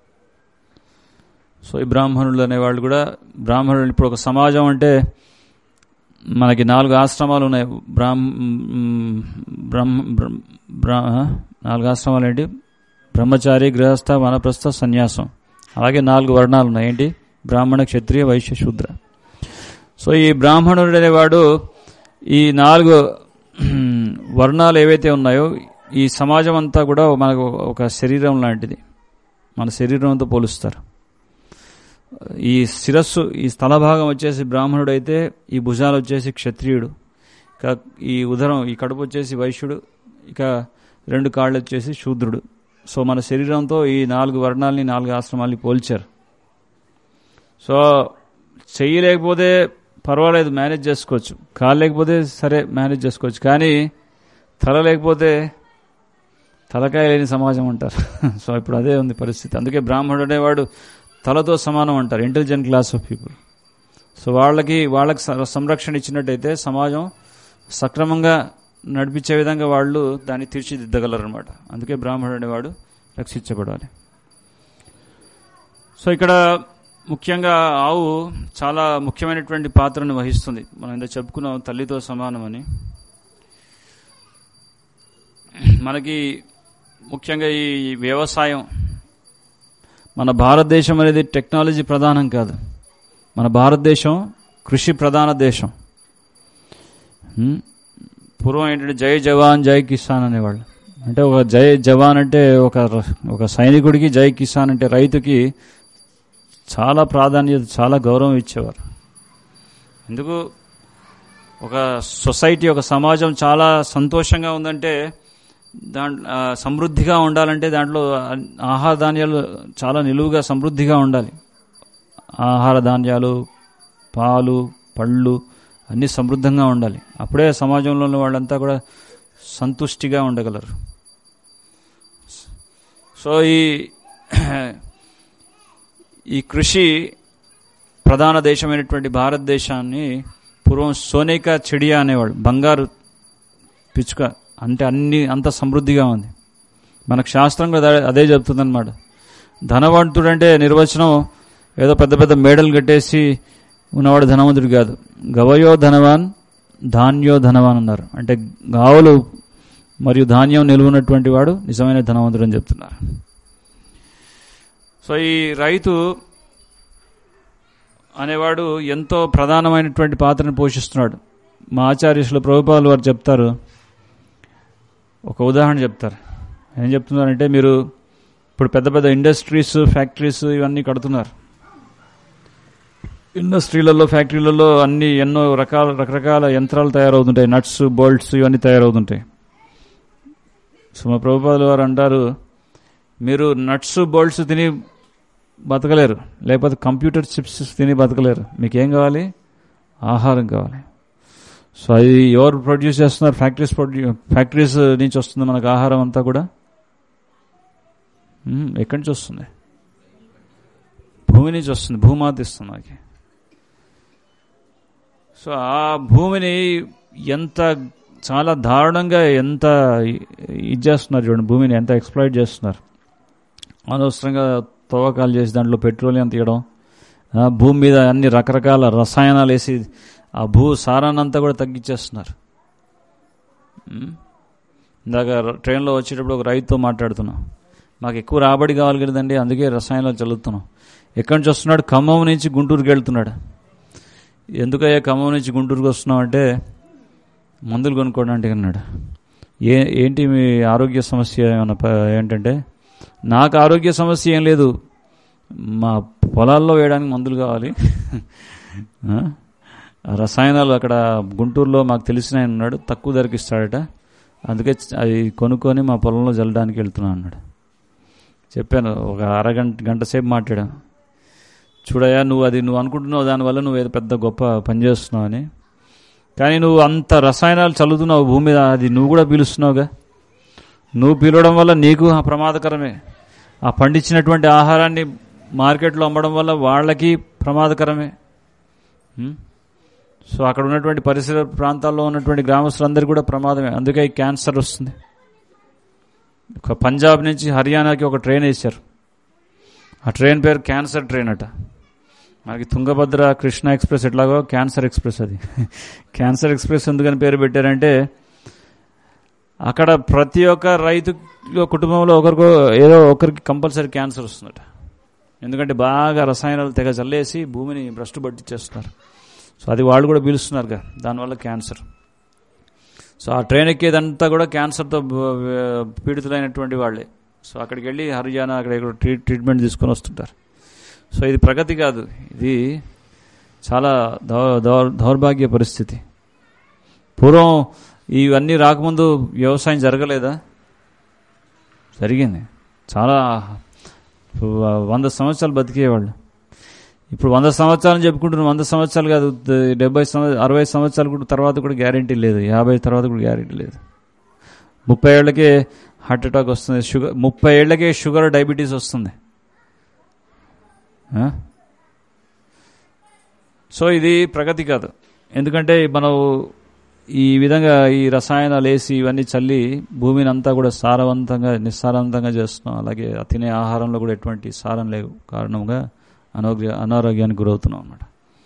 సో ఈ బ్రాహ్మణులు అనేవాళ్ళు కూడా బ్రాహ్మణులు ఇప్పుడు ఒక సమాజం అంటే మనకి నాలుగు ఆశ్రమాలు ఉన్నాయి బ్రాహ్మ ఉమ్, బ్రహ్మ బ్రహ్మ- బ్రా- ఆ? నాలుగు ఆశ్రమాలు ఏంటి బ్రహ్మచారి గృహస్థ వనప్రస్థ సన్యాసం అలాగే నాలుగు వర్ణాలు ఉన్నాయి ఏంటి బ్రాహ్మణ క్షత్రియ వైశ్య శూద్ర సో ఈ బ్రాహ్మణుడు అనేవాడు ఈ నాలుగు ఉమ్, వర్ణాలు ఏవైతే ఉన్నాయో ఈ సమాజం అంతా కూడా మనకు ఒక శరీరం లాంటిది మన శరీరంతో పోలుస్తారు ఈ శిరస్సు ఈ స్థల భాగం వచ్చేసి బ్రాహ్మణుడు అయితే ఈ భుజాలు వచ్చేసి క్షత్రియుడు ఇక ఈ ఉదరం ఈ కడుపు వచ్చేసి వైశ్యుడు ఇక రెండు కాళ్ళు వచ్చేసి శూద్రుడు సో మన శరీరంతో ఈ నాలుగు వర్ణాలని నాలుగు ఆశ్రమాల్ని పోల్చారు సో చెయ్యి లేకపోతే పర్వాలేదు మేనేజ్ చేసుకోవచ్చు కాలు లేకపోతే సరే మేనేజ్ చేసుకోవచ్చు కానీ తల లేకపోతే తలకాయ లేని సమాజం అంటారు సో ఇప్పుడు అదే ఉంది పరిస్థితి అందుకే బ్రాహ్మణుడు అనేవాడు తలతో సమానం అంటారు intelligent class of people so వాళ్ళకి వాళ్ళకి స- సంరక్షణ ఇచ్చినట్టయితే సమాజం సక్రమంగా నడిపించే విధంగా వాళ్ళు దాన్ని తీర్చిదిద్దగలరు అనమాట అందుకే బ్రాహ్మణుడు అనేవాడు రక్షించబడాలి సో ఇక్కడ ముఖ్యంగా ఆవు చాలా ముఖ్యమైనటువంటి పాత్రను వహిస్తుంది మనం ఇంత చెప్పుకున్నాం తల్లితో సమానమని మనకి ముఖ్యంగా ఈ వ్యవసాయం మన భారతదేశం అనేది టెక్నాలజీ ప్రధానం కాదు మన భారతదేశం కృషి ప్రధాన దేశం హ్మ్? పూర్వం ఏంటంటే జై జవాన్ జై కిసాన్ అనేవాళ్ళు అంటే ఒక జై జవాన్ అంటే ఒక ర- ఒక సైనికుడికి జై కిసాన్ అంటే రైతుకి చాలా ప్రాధాన్యత చాలా గౌరవం ఇచ్చేవారు ఎందుకు ఒక సొసైటీ ఒక సమాజం చాలా సంతోషంగా ఉందంటే దాంట్లో సమృద్ధిగా ఉండాలంటే దాంట్లో ఆ- ఆహార ధాన్యాలు చాలా నిలువుగా సమృద్ధిగా ఉండాలి ఆహార ధాన్యాలు పాలు పళ్ళు అన్నీ సమృద్ధంగా ఉండాలి అప్పుడే సమాజంలో ఉన్న వాళ్ళంతా కూడా సంతుష్టిగా ఉండగలరు సో ఈ ఈ కృషి ప్రధాన దేశమైనటువంటి భారతదేశాన్ని పూర్వం సోనేకా చెడియా అనేవాడు బంగారు పిచ్చుక అంటే అన్ని అంత సమృద్ధిగా ఉంది మనకు శాస్త్రం కూడా అదే- అదే చెప్తుందన్నమాట ధనవంతుడంటే నిర్వచనం ఏదో పెద్ద పెద్ద మేడలు కట్టేసి ఉన్నవాడు ధనవంతుడు కాదు గవయో ధనవాన్ ధాన్యో ధనవాన్ అన్నారు అంటే గావులు మరియు ధాన్యం నిలువున్నటువంటి వాడు నిజమైన ధనవంతుడు అని చెప్తున్నారు సో ఈ రైతు అనేవాడు ఎంతో ప్రధానమైనటువంటి పాత్రను పోషిస్తున్నాడు మా ఆచార్యులు ప్రభుపాలు వారు చెప్తారు ఒక ఉదాహరణ చెప్తారు ఏం చెప్తున్నారంటే మీరు ఇప్పుడు పెద్ద పెద్ద ఇండస్ట్రీస్ ఫ్యాక్టరీస్ ఇవన్నీ కడుతున్నారు ఇండస్ట్రీలలో ఫ్యాక్టరీలలో అన్ని ఎన్నో రకాల రకరకాల యంత్రాలు తయారవుతుంటాయి నట్స్ బోల్ట్స్ ఇవన్నీ తయారవుతుంటాయి సో మా ప్రభుపాదులు వారు అంటారు మీరు నట్స్ బోల్ట్స్ తిని బతకలేరు లేకపోతే కంప్యూటర్ చిప్స్ తిని బతకలేరు మీకు ఏం కావాలి ఆహారం కావాలి సో అది ఎవరు ప్రొడ్యూస్ చేస్తున్నారు ఫ్యాక్టరీస్ ప్రొడ్యూ ఫ్యాక్టరీస్ నుంచి వస్తుంది మనకు ఆహారం అంతా కూడా మ్మ్, ఎక్కడి నుంచి వస్తుంది భూమి నుంచి వస్తుంది భూమాత ఇస్తుంది మనకి సో ఆ భూమిని ఎంత చాలా దారుణంగా ఎంత ఇది చేస్తున్నారు చూడండి భూమిని ఎంత ఎక్స్ప్లాయిట్ చేస్తున్నారు అనవసరంగా తవ్వకాలు చేసి దాంట్లో పెట్రోలియం తీయడం ఆ, భూమి మీద అన్ని రకరకాల రసాయనాలు వేసి ఆ భూ సారాన్నంతా కూడా తగ్గించేస్తున్నారు ఉమ్. ఇందాక ర- ట్రైన్లో వచ్చేటప్పుడు ఒక రైతుతో మాట్లాడుతున్నాం మాకు ఎక్కువ రాబడి కావాలి కదండి అందుకే రసాయనాలు చల్లుతున్నాం ఎక్కడి నుంచి వస్తున్నాడు ఖమ్మం నుంచి గుంటూరుకి వెళ్తున్నాడు ఎందుకయ్యా ఖమ్మం నుంచి గుంటూరుకి వస్తున్నావు అంటే మందులు కొనుక్కోవడానికి అన్నాడు ఏ ఏంటి మీ ఆరోగ్య సమస్య ఏమన్నా ప- ఏంటంటే నాకు ఆరోగ్య సమస్య ఏం లేదు మా పొలాల్లో వేయడానికి మందులు కావాలి ఆ? ఆ రసాయనాలు అక్కడ గుంటూరులో మాకు తెలిసిన ఆయన ఉన్నాడు తక్కువ ధరకి ఇస్తాడట అందుకే చ- అవి కొనుక్కొని మా పొలంలో జల్లడానికి వెళ్తున్నాను అన్నాడు చెప్పాను ఒక అరగంట గంట సేపు మాట్లాడాను చూడయా నువ్వు అది నువ్వు అనుకుంటున్నావు దానివల్ల నువ్వు ఏదో పెద్ద గొప్ప పని చేస్తున్నావు అని కానీ నువ్వు అంత రసాయనాలు చల్లుతున్నావు భూమి మీద అది నువ్వు కూడా పీలుస్తున్నావుగా నువ్వు పీలవడం వల్ల నీకు ఆ ప్రమాదకరమే ఆ పండించినటువంటి ఆహారాన్ని మార్కెట్లో అమ్మడం వల్ల వాళ్ళకి ప్రమాదకరమే ఉం? సో అక్కడ ఉన్నటువంటి పరిసర ప్రాంతాల్లో ఉన్నటువంటి గ్రామస్తులందరికీ కూడా ప్రమాదమే అందుకే ఈ క్యాన్సర్ వస్తుంది ఒక పంజాబ్ నుంచి హర్యానాకి ఒక ట్రైన్ వేశారు ఆ ట్రైన్ పేరు క్యాన్సర్ ట్రైన్ అట మనకి తుంగభద్ర కృష్ణ ఎక్స్ప్రెస్ ఎట్లాగో క్యాన్సర్ ఎక్స్ప్రెస్ అది క్యాన్సర్ ఎక్స్ప్రెస్ ఎందుకని పేరు పెట్టారంటే అక్కడ ప్రతి ఒక్క రైతు కుటుంబంలో ఒకరికో ఏదో ఒకరికి కంపల్సరీ క్యాన్సర్ వస్తుందట ఎందుకంటే బాగా రసాయనాలు తెగ చల్లేసి భూమిని భ్రష్టు పట్టించేస్తున్నారు సో అది వాళ్ళు కూడా పీలుస్తున్నారుగా దానివల్ల క్యాన్సర్ సో ఆ ట్రైన్ ఎక్కేదంతా కూడా క్యాన్సర్తో బ- పీడితులైనటువంటి వాళ్ళే సో అక్కడికి వెళ్ళి హర్యానా అక్కడ ఇక్కడ ట్రీట్ ట్రీట్మెంట్ తీసుకొని వస్తుంటారు సో ఇది ప్రగతి కాదు ఇది చాలా దౌ దౌ- దౌర్భాగ్య పరిస్థితి పూర్వం ఇవన్నీ రాకముందు వ్యవసాయం జరగలేదా జరిగింది చాలా వ- వంద సంవత్సరాలు బతికేవాళ్ళు ఇప్పుడు వంద సంవత్సరాలు చెప్పుకుంటున్నాం వంద సంవత్సరాలు కాదు ద- డెబ్బై సంవత్సరాలు అరవై సంవత్సరాలు కూడా తర్వాత కూడా గ్యారంటీ లేదు యాభై తర్వాత కూడా గ్యారంటీ లేదు ముప్పై ఏళ్ళకే హార్ట్ అటాక్ వస్తుంది షుగర్ ముప్పై ఏళ్ళకే షుగర్ డయాబెటీస్ వస్తుంది ఆ? సో ఇది ప్రగతి కాదు ఎందుకంటే మనం ఈ విధంగా ఈ రసాయనాలు వేసి ఇవన్నీ చల్లి భూమిని అంతా కూడా సారవంతంగా నిస్సారవంతంగా చేస్తున్నాం అలాగే తినే ఆహారంలో కూడా ఎటువంటి సారం లేవు కారణంగా అనారోగ్య అనారోగ్యానికి గురవుతున్నాం అన్నమాట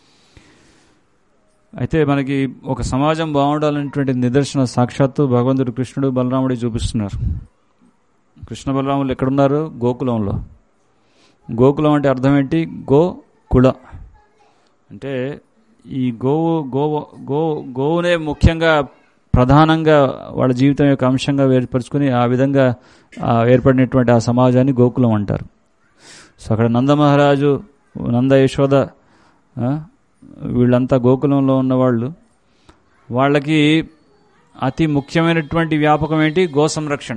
అయితే మనకి ఒక సమాజం బాగుండాలనేటువంటి నిదర్శన సాక్షాత్తు భగవంతుడు కృష్ణుడు బలరాముడు చూపిస్తున్నారు కృష్ణ బలరాములు ఎక్కడున్నారు గోకులంలో గోకులం అంటే అర్థం ఏంటి గో కుల అంటే ఈ గోవు గోవు గో గోవునే ముఖ్యంగా ప్రధానంగా వాళ్ళ జీవితం యొక్క అంశంగా ఏర్పరచుకుని ఆ విధంగా ఆ ఏర్పడినటువంటి ఆ సమాజాన్ని గోకులం అంటారు సో అక్కడ నందమహారాజు నంద యశోద ఆ, వీళ్ళంతా గోకులంలో ఉన్నవాళ్ళు వాళ్ళకి అతి ముఖ్యమైనటువంటి వ్యాపకం ఏంటి గో సంరక్షణ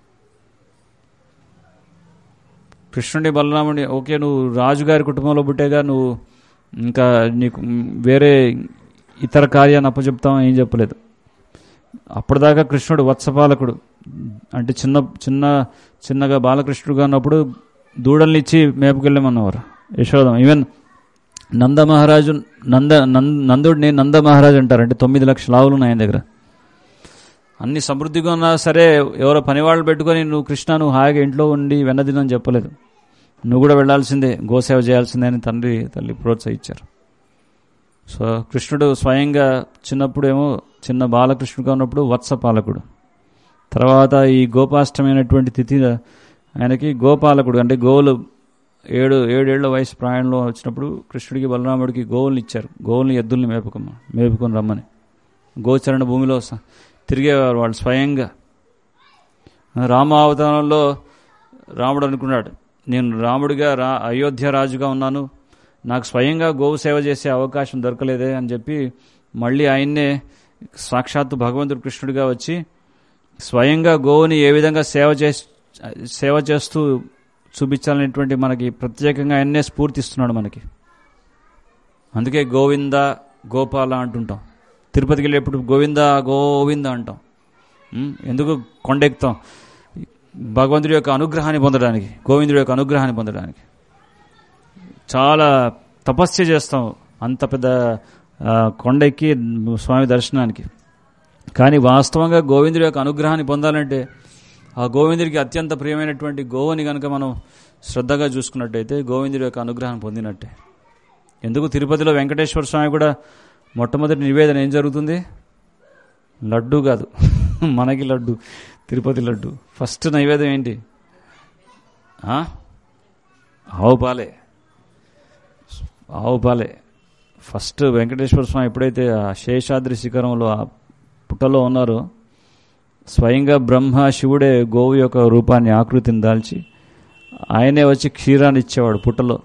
కృష్ణుడి బలరాముడి ఓకే నువ్వు రాజుగారి కుటుంబంలో పుట్టేగా నువ్వు ఇంకా నీకు వేరే ఇతర కార్యాన్ని అప్పచెప్తాం ఏం చెప్పలేదు అప్పటిదాకా కృష్ణుడు వత్సపాలకుడు అంటే చిన్న చిన్న చిన్నగా బాలకృష్ణుడుగా ఉన్నప్పుడు దూడల్ని ఇచ్చి మేపుకెళ్ళమన్నవారు యశోదం ఈవెన్ నంద మహారాజు నంద నంద నందుడిని నంద మహారాజు అంటారు అంటే తొమ్మిది లక్షల ఆవులు ఉన్నాయి ఆయన దగ్గర అన్ని సమృద్ధిగా ఉన్నా సరే ఎవరో పనివాళ్ళు పెట్టుకొని నువ్వు కృష్ణ నువ్వు హాయిగా ఇంట్లో ఉండి వెన్నదినని చెప్పలేదు నువ్వు కూడా వెళ్ళాల్సిందే గోసేవ చేయాల్సిందే అని తండ్రి తల్లి ప్రోత్సహించారు సో కృష్ణుడు స్వయంగా చిన్నప్పుడేమో చిన్న బాలకృష్ణుడుగా ఉన్నప్పుడు వత్సపాలకుడు తర్వాత ఈ గోపాష్టమైనటువంటి తిథి ఆయనకి గోపాలకుడు అంటే గోవులు ఏడు ఏడేళ్ల వయసు ప్రాయంలో వచ్చినప్పుడు కృష్ణుడికి బలరాముడికి గోవుల్ని ఇచ్చారు గోవుల్ని ఎద్దుల్ని మేపుకోమ మేపుకొని రమ్మని గోచరణ భూమిలో స- తిరిగేవారు వాళ్ళు స్వయంగా రామ అవతారంలో రాముడు అనుకున్నాడు నేను రాముడిగా రా అయోధ్య రాజుగా ఉన్నాను నాకు స్వయంగా గోవు సేవ చేసే అవకాశం దొరకలేదే అని చెప్పి మళ్ళీ ఆయన్నే సాక్షాత్తు భగవంతుడు కృష్ణుడిగా వచ్చి స్వయంగా గోవుని ఏ విధంగా సేవ చేసి సేవ చేస్తూ చూపించాలనేటువంటి మనకి ప్రత్యేకంగా ఆయన్నే స్ఫూర్తిస్తున్నాడు మనకి అందుకే గోవింద గోపాల అంటుంటాం తిరుపతికి వెళ్ళేప్పుడు గోవింద గోవింద అంటాం ఉం? ఎందుకు కొండెక్కుతాం భగవంతుడి యొక్క అనుగ్రహాన్ని పొందడానికి గోవిందుడి యొక్క అనుగ్రహాన్ని పొందడానికి చాలా తపస్య చేస్తాం అంత పెద్ద ఆ, కొండ ఎక్కి స్వామి దర్శనానికి కానీ వాస్తవంగా గోవిందుడి యొక్క అనుగ్రహాన్ని పొందాలంటే ఆ గోవిందుడికి అత్యంత ప్రియమైనటువంటి గోవుని కనుక మనం శ్రద్ధగా చూసుకున్నట్టయితే గోవిందుడి యొక్క అనుగ్రహాన్ని పొందినట్టే ఎందుకు తిరుపతిలో వెంకటేశ్వర స్వామి కూడా మొట్టమొదటి నివేదన ఏం జరుగుతుంది లడ్డు కాదు మనకి లడ్డు తిరుపతి లడ్డు ఫస్ట్ నైవేద్యం ఏంటి ఆ? ఆవు పాలే ఆవు పాలే ఫస్ట్ వెంకటేశ్వర స్వామి ఎప్పుడైతే ఆ శేషాద్రి శిఖరంలో ఆ పుట్టలో ఉన్నారో స్వయంగా బ్రహ్మ శివుడే గోవు యొక్క రూపాన్ని ఆకృతిని దాల్చి ఆయనే వచ్చి క్షీరాన్ని ఇచ్చేవాడు పుట్టలో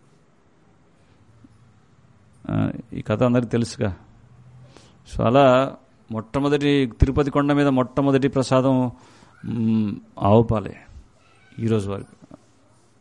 ఆ, ఈ కథ అందరికి తెలుసుగా సో అలా మొట్టమొదటి తిరుపతి కొండ మీద మొట్టమొదటి ప్రసాదం మ్, ఆవు పాలే ఈరోజు వరకు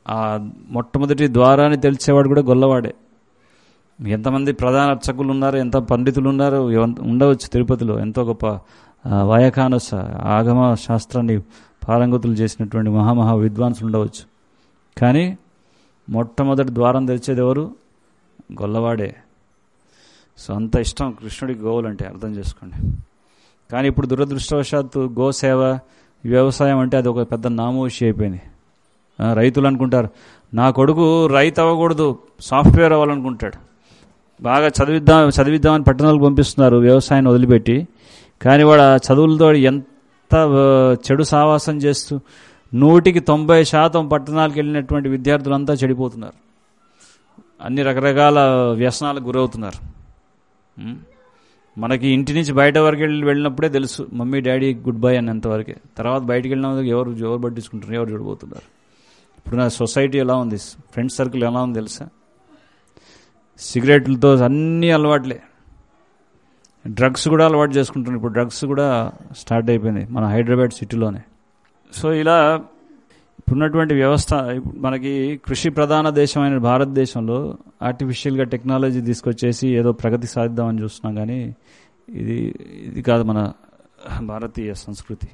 ఆ మొట్టమొదటి ద్వారాన్ని తెలిసేవాడు కూడా గొల్లవాడే ఎంతమంది ప్రధాన అర్చకులు ఉన్నారు ఎంత పండితులు ఉన్నారు ఎవ- ఉండవచ్చు తిరుపతిలో ఎంతో గొప్ప ఆ, వాయకానస ఆగమ శాస్త్రాన్ని పారంగతులు చేసినటువంటి మహామహా విద్వాంసులు ఉండవచ్చు కానీ మొట్టమొదటి ద్వారం తెరిచేది ఎవరు గొల్లవాడే సో అంత ఇష్టం కృష్ణుడికి గోవులు అంటే అర్థం చేసుకోండి కానీ ఇప్పుడు దురదృష్టవశాత్తు గోసేవ వ్యవసాయం అంటే అది ఒక పెద్ద నామోషి అయిపోయింది ఆ, రైతులు అనుకుంటారు నా కొడుకు రైతు అవ్వకూడదు సాఫ్ట్వేర్ అవ్వాలనుకుంటాడు బాగా చదివిద్దాం చదివిద్దామని పట్టణాలకు పంపిస్తున్నారు వ్యవసాయాన్ని వదిలిపెట్టి కానీ వాడు ఆ చదువులతో ఎంత ఆ, చెడు సావాసం చేస్తూ నూటికి తొంభై శాతం పట్టణాలకు వెళ్ళినటువంటి విద్యార్థులంతా చెడిపోతున్నారు అన్ని రకరకాల వ్యసనాలకు గురవుతున్నారు ఉం? మనకి ఇంటి నుంచి బయట వరకు వెళ్ళి వెళ్ళినప్పుడే తెలుసు మమ్మీ డాడీ గుడ్ బై అన్నంతవరకే తర్వాత బయటికి వెళ్ళిన ఎవరు ఎవరు పట్టించుకుంటారు ఎవరు చెడిపోతున్నారు ఇప్పుడు నా సొసైటీ ఎలా ఉంది ఫ్రెండ్ సర్కిల్ ఎలా ఉంది తెలుసా సిగరెట్లతో అన్నీ అలవాట్లే డ్రగ్స్ కూడా అలవాటు చేసుకుంటున్నారు ఇప్పుడు డ్రగ్స్ కూడా స్టార్ట్ అయిపోయింది మన హైదరాబాద్ సిటీలోనే సో ఇలా ఇప్పుడున్నటువంటి వ్యవస్థ ఇప్పుడు మనకి కృషి ప్రధాన దేశమైన భారతదేశంలో ఆర్టిఫిషియల్గా టెక్నాలజీ తీసుకొచ్చేసి ఏదో ప్రగతి సాధిద్దామని చూస్తున్నాం కానీ ఇది ఇది కాదు మన భారతీయ సంస్కృతి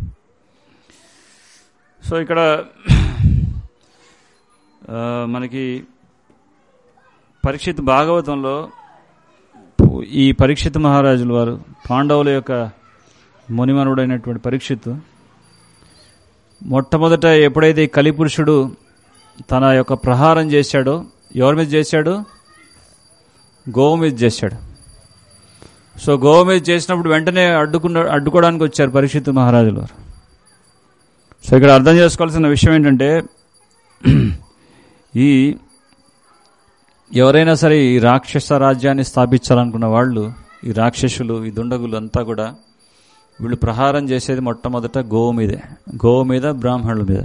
సో ఇక్కడ ఆ, మనకి పరీక్షిత్ భాగవతంలో ఈ పరీక్షిత్ మహారాజుల వారు పాండవుల యొక్క మునిమనుడైనటువంటి పరీక్షిత్ మొట్టమొదట ఎప్పుడైతే ఈ కలిపురుషుడు తన యొక్క ప్రహారం చేశాడో ఎవరి మీద చేశాడు గోవు మీద చేశాడు సో గోవు మీద చేసినప్పుడు వెంటనే అడ్డుకున్న అడ్డుకోవడానికి వచ్చారు పరీక్షిత్ మహారాజుల వారు సో ఇక్కడ అర్థం చేసుకోవాల్సిన విషయం ఏంటంటే ఈ ఎవరైనా సరే ఈ రాక్షస రాజ్యాన్ని స్థాపించాలనుకున్న వాళ్ళు ఈ రాక్షసులు ఈ దుండగులు అంతా కూడా వీళ్ళు ప్రహారం చేసేది మొట్టమొదట గోవు మీదే గోవు మీద బ్రాహ్మణుల మీద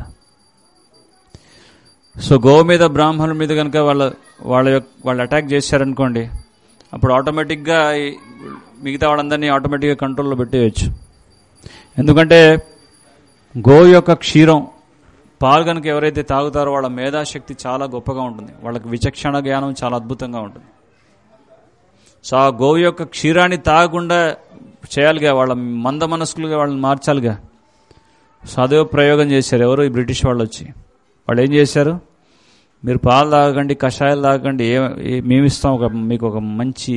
సో గోవు మీద బ్రాహ్మణుల మీద కనుక వాళ్ళ వాళ్ళ యొక్క వాళ్ళు అటాక్ చేశారనుకోండి అప్పుడు ఆటోమేటిక్గా ఈ మిగతా వాళ్ళందరినీ ఆటోమేటిక్గా కంట్రోల్లో పెట్టేయచ్చు ఎందుకంటే గోవు యొక్క క్షీరం పాలు కనుక ఎవరైతే తాగుతారో వాళ్ళ మేధాశక్తి చాలా గొప్పగా ఉంటుంది వాళ్ళకి విచక్షణ జ్ఞానం చాలా అద్భుతంగా ఉంటుంది సో ఆ గోవు యొక్క క్షీరాన్ని తాగకుండా చేయాలిగా వాళ్ళ మంద మనస్కులుగా వాళ్ళని మార్చాలిగా సో అదే ప్రయోగం చేశారు ఎవరు ఈ బ్రిటిష్ వాళ్ళు వచ్చి వాళ్ళు ఏం చేశారు మీరు పాలు తాగకండి కషాయాలు తాగకండి ఏ ఏ- మేము ఇస్తాం ఒక మీకు ఒక మంచి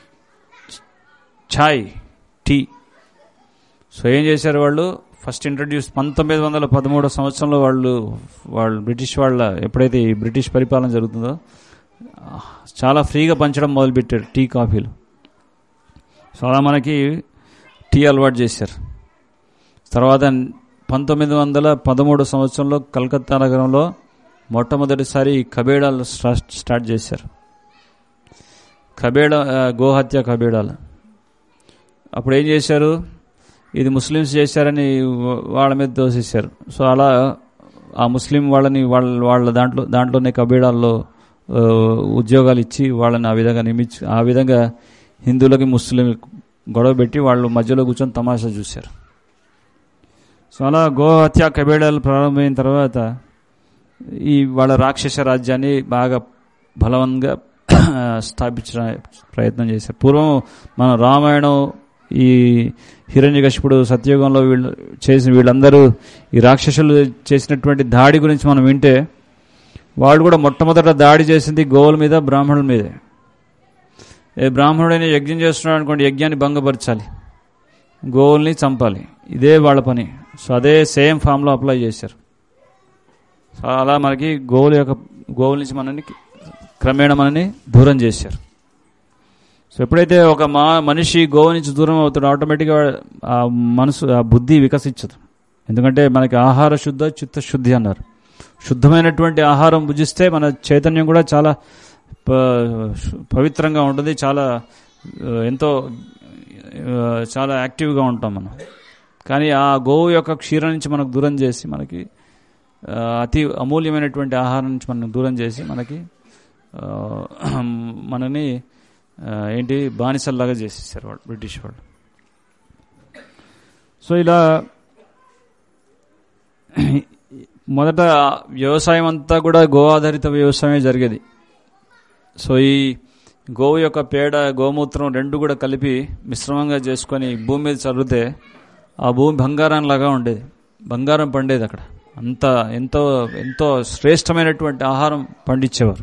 ఛాయ్ టీ సో ఏం చేశారు వాళ్ళు ఫస్ట్ ఇంట్రడ్యూస్ పంతొమ్మిది వందల పదమూడో సంవత్సరంలో వాళ్ళు వాళ్ళు బ్రిటిష్ వాళ్ళ ఎప్పుడైతే ఈ బ్రిటిష్ పరిపాలన జరుగుతుందో ఆ, చాలా ఫ్రీగా పంచడం మొదలుపెట్టారు టీ కాఫీలు సో అలా మనకి టీ అలవాటు చేశారు తర్వాత పంతొమ్మిది వందల పదమూడు సంవత్సరంలో కలకత్తా నగరంలో మొట్టమొదటిసారి ఈ కబేడాలు స్టా- స్టార్ట్ చేశారు కబేడ ఆ, గోహత్య కబేడాలు అప్పుడు ఏం చేశారు ఇది ముస్లిమ్స్ చేశారని వా- వాళ్ళ మీద దోషిస్తారు సో అలా ఆ ముస్లిం వాళ్ళని వాళ్ళ వాళ్ళ దాంట్లో దాంట్లోనే కబీడాల్లో ఆ, ఉద్యోగాలు ఇచ్చి వాళ్ళని ఆ విధంగా నియమించి ఆ విధంగా హిందువులకి ముస్లిం గొడవ పెట్టి వాళ్ళు మధ్యలో కూర్చొని తమాషా చూశారు సో అలా గోహత్య కబేడాలు ప్రారంభమైన తర్వాత ఈ వాళ్ళ రాక్షస రాజ్యాన్ని బాగా బలవంగా స్థాపించడానికి ప్రయత్నం చేశారు పూర్వం మన రామాయణం ఈ హిరణ్యకశిపుడు సత్యయుగంలో వీళ్ళు చేసిన వీళ్ళందరూ ఈ రాక్షసులు చేసినటువంటి దాడి గురించి మనం వింటే వాళ్ళు కూడా మొట్టమొదట దాడి చేసింది గోవుల మీద బ్రాహ్మణుల మీదే ఏ బ్రాహ్మణుడైనా యజ్ఞం చేస్తున్నాడు అనుకోండి యజ్ఞాన్ని భంగపరచాలి గోవుల్ని చంపాలి ఇదే వాళ్ళ పని సో అదే సేమ్ ఫామ్లో అప్లై చేశారు సో అలా మనకి గోవుల యొక్క గోవుల నుంచి మనని క్రమేణా మనని దూరం చేశారు సో ఎప్పుడైతే ఒక మా మనిషి గోవు నుంచి దూరం అవుతాడో ఆటోమేటిక్గా ఆ మనసు ఆ బుద్ధి వికసించదు ఎందుకంటే మనకి ఆహార శుద్ధ చిత్త శుద్ధి అన్నారు శుద్ధమైనటువంటి ఆహారం భుజిస్తే మన చైతన్యం కూడా చాలా ప- పవిత్రంగా ఉంటుంది చాలా ఆ, ఎంతో ఆ, చాలా యాక్టివ్గా ఉంటాం మనం కానీ ఆ గోవు యొక్క క్షీరం నుంచి మనకు దూరం చేసి మనకి ఆ, అతి అమూల్యమైనటువంటి ఆహారం నుంచి మనం దూరం చేసి మనకి ఆ, మనని ఆ, ఏంటి బానిసల్లాగా చేసేసారు వాళ్ళు బ్రిటిష్ వాళ్ళు సో ఇలా మొదట వ్యవసాయం అంతా కూడా గో ఆధారిత వ్యవసాయమే జరిగేది సో ఈ గోవు యొక్క పేడ గోమూత్రం రెండు కూడా కలిపి మిశ్రమంగా చేసుకొని భూమి మీద చల్లితే ఆ భూమి బంగారం లాగా ఉండేది బంగారం పండేది అక్కడ అంత ఎంతో ఎంతో శ్రేష్టమైనటువంటి ఆహారం పండించేవారు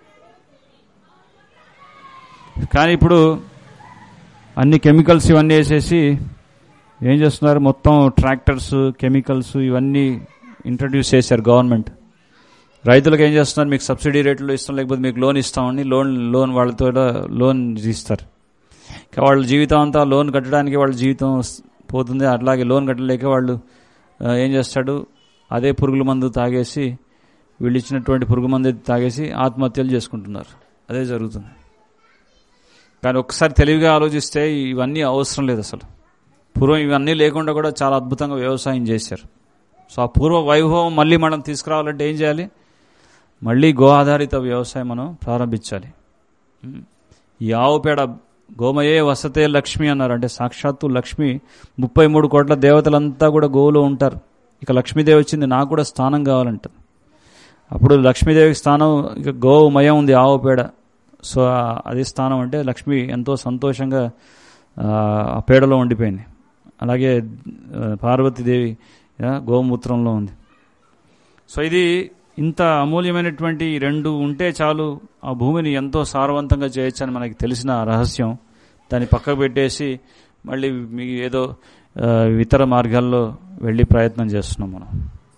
కానీ ఇప్పుడు అన్ని కెమికల్స్ ఇవన్నీ వేసేసి ఏం చేస్తున్నారు మొత్తం ట్రాక్టర్స్ కెమికల్స్ ఇవన్నీ ఇంట్రడ్యూస్ చేశారు గవర్నమెంట్ రైతులకు ఏం చేస్తున్నారు మీకు సబ్సిడీ రేట్లో ఇస్తాం లేకపోతే మీకు లోన్ ఇస్తామని లోన్ లోన్ వాళ్ళతో లోన్ ఇస్తారు ఇంకా వాళ్ళ జీవితం అంతా లోన్ కట్టడానికి వాళ్ళ జీవితం స్- పోతుంది అట్లాగే లోన్ కట్టలేక వాళ్ళు ఆ, ఏం చేస్తాడు అదే పురుగుల మందు తాగేసి వీళ్ళు ఇచ్చినటువంటి పురుగు మందు తాగేసి ఆత్మహత్యలు చేసుకుంటున్నారు అదే జరుగుతుంది కానీ ఒక్కసారి తెలివిగా ఆలోచిస్తే ఇవన్నీ అవసరం లేదు అసలు పూర్వం ఇవన్నీ లేకుండా కూడా చాలా అద్భుతంగా వ్యవసాయం చేశారు సో ఆ పూర్వ వైభవం మళ్ళీ మనం తీసుకురావాలంటే ఏం చేయాలి మళ్ళీ గో ఆధారిత వ్యవసాయం మనం ప్రారంభించాలి ఉమ్. ఈ ఆవు పేడ గోమయే వసతే లక్ష్మి అన్నారు అంటే సాక్షాత్తు లక్ష్మి ముప్పై మూడు కోట్ల దేవతలంతా కూడా గోవులో ఉంటారు ఇక లక్ష్మీదేవి వచ్చింది నాకు కూడా స్థానం కావాలంటారు అప్పుడు లక్ష్మీదేవికి స్థానం ఇక గోమయం ఉంది ఆవు పేడ సో ఆ- అది స్థానం అంటే లక్ష్మి ఎంతో సంతోషంగా ఆ, ఆ పేడలో ఉండిపోయింది అలాగే ఆ, పార్వతీదేవి ఆ, గోమూత్రంలో ఉంది సో ఇది ఇంత అమూల్యమైనటువంటి ఈ రెండు ఉంటే చాలు ఆ భూమిని ఎంతో సారవంతంగా చేయొచ్చని మనకి తెలిసిన ఆ రహస్యం దాన్ని పక్కకు పెట్టేసి మళ్ళీ మీ ఏదో ఆ, ఇతర మార్గాల్లో వెళ్ళి ప్రయత్నం చేస్తున్నాం మనం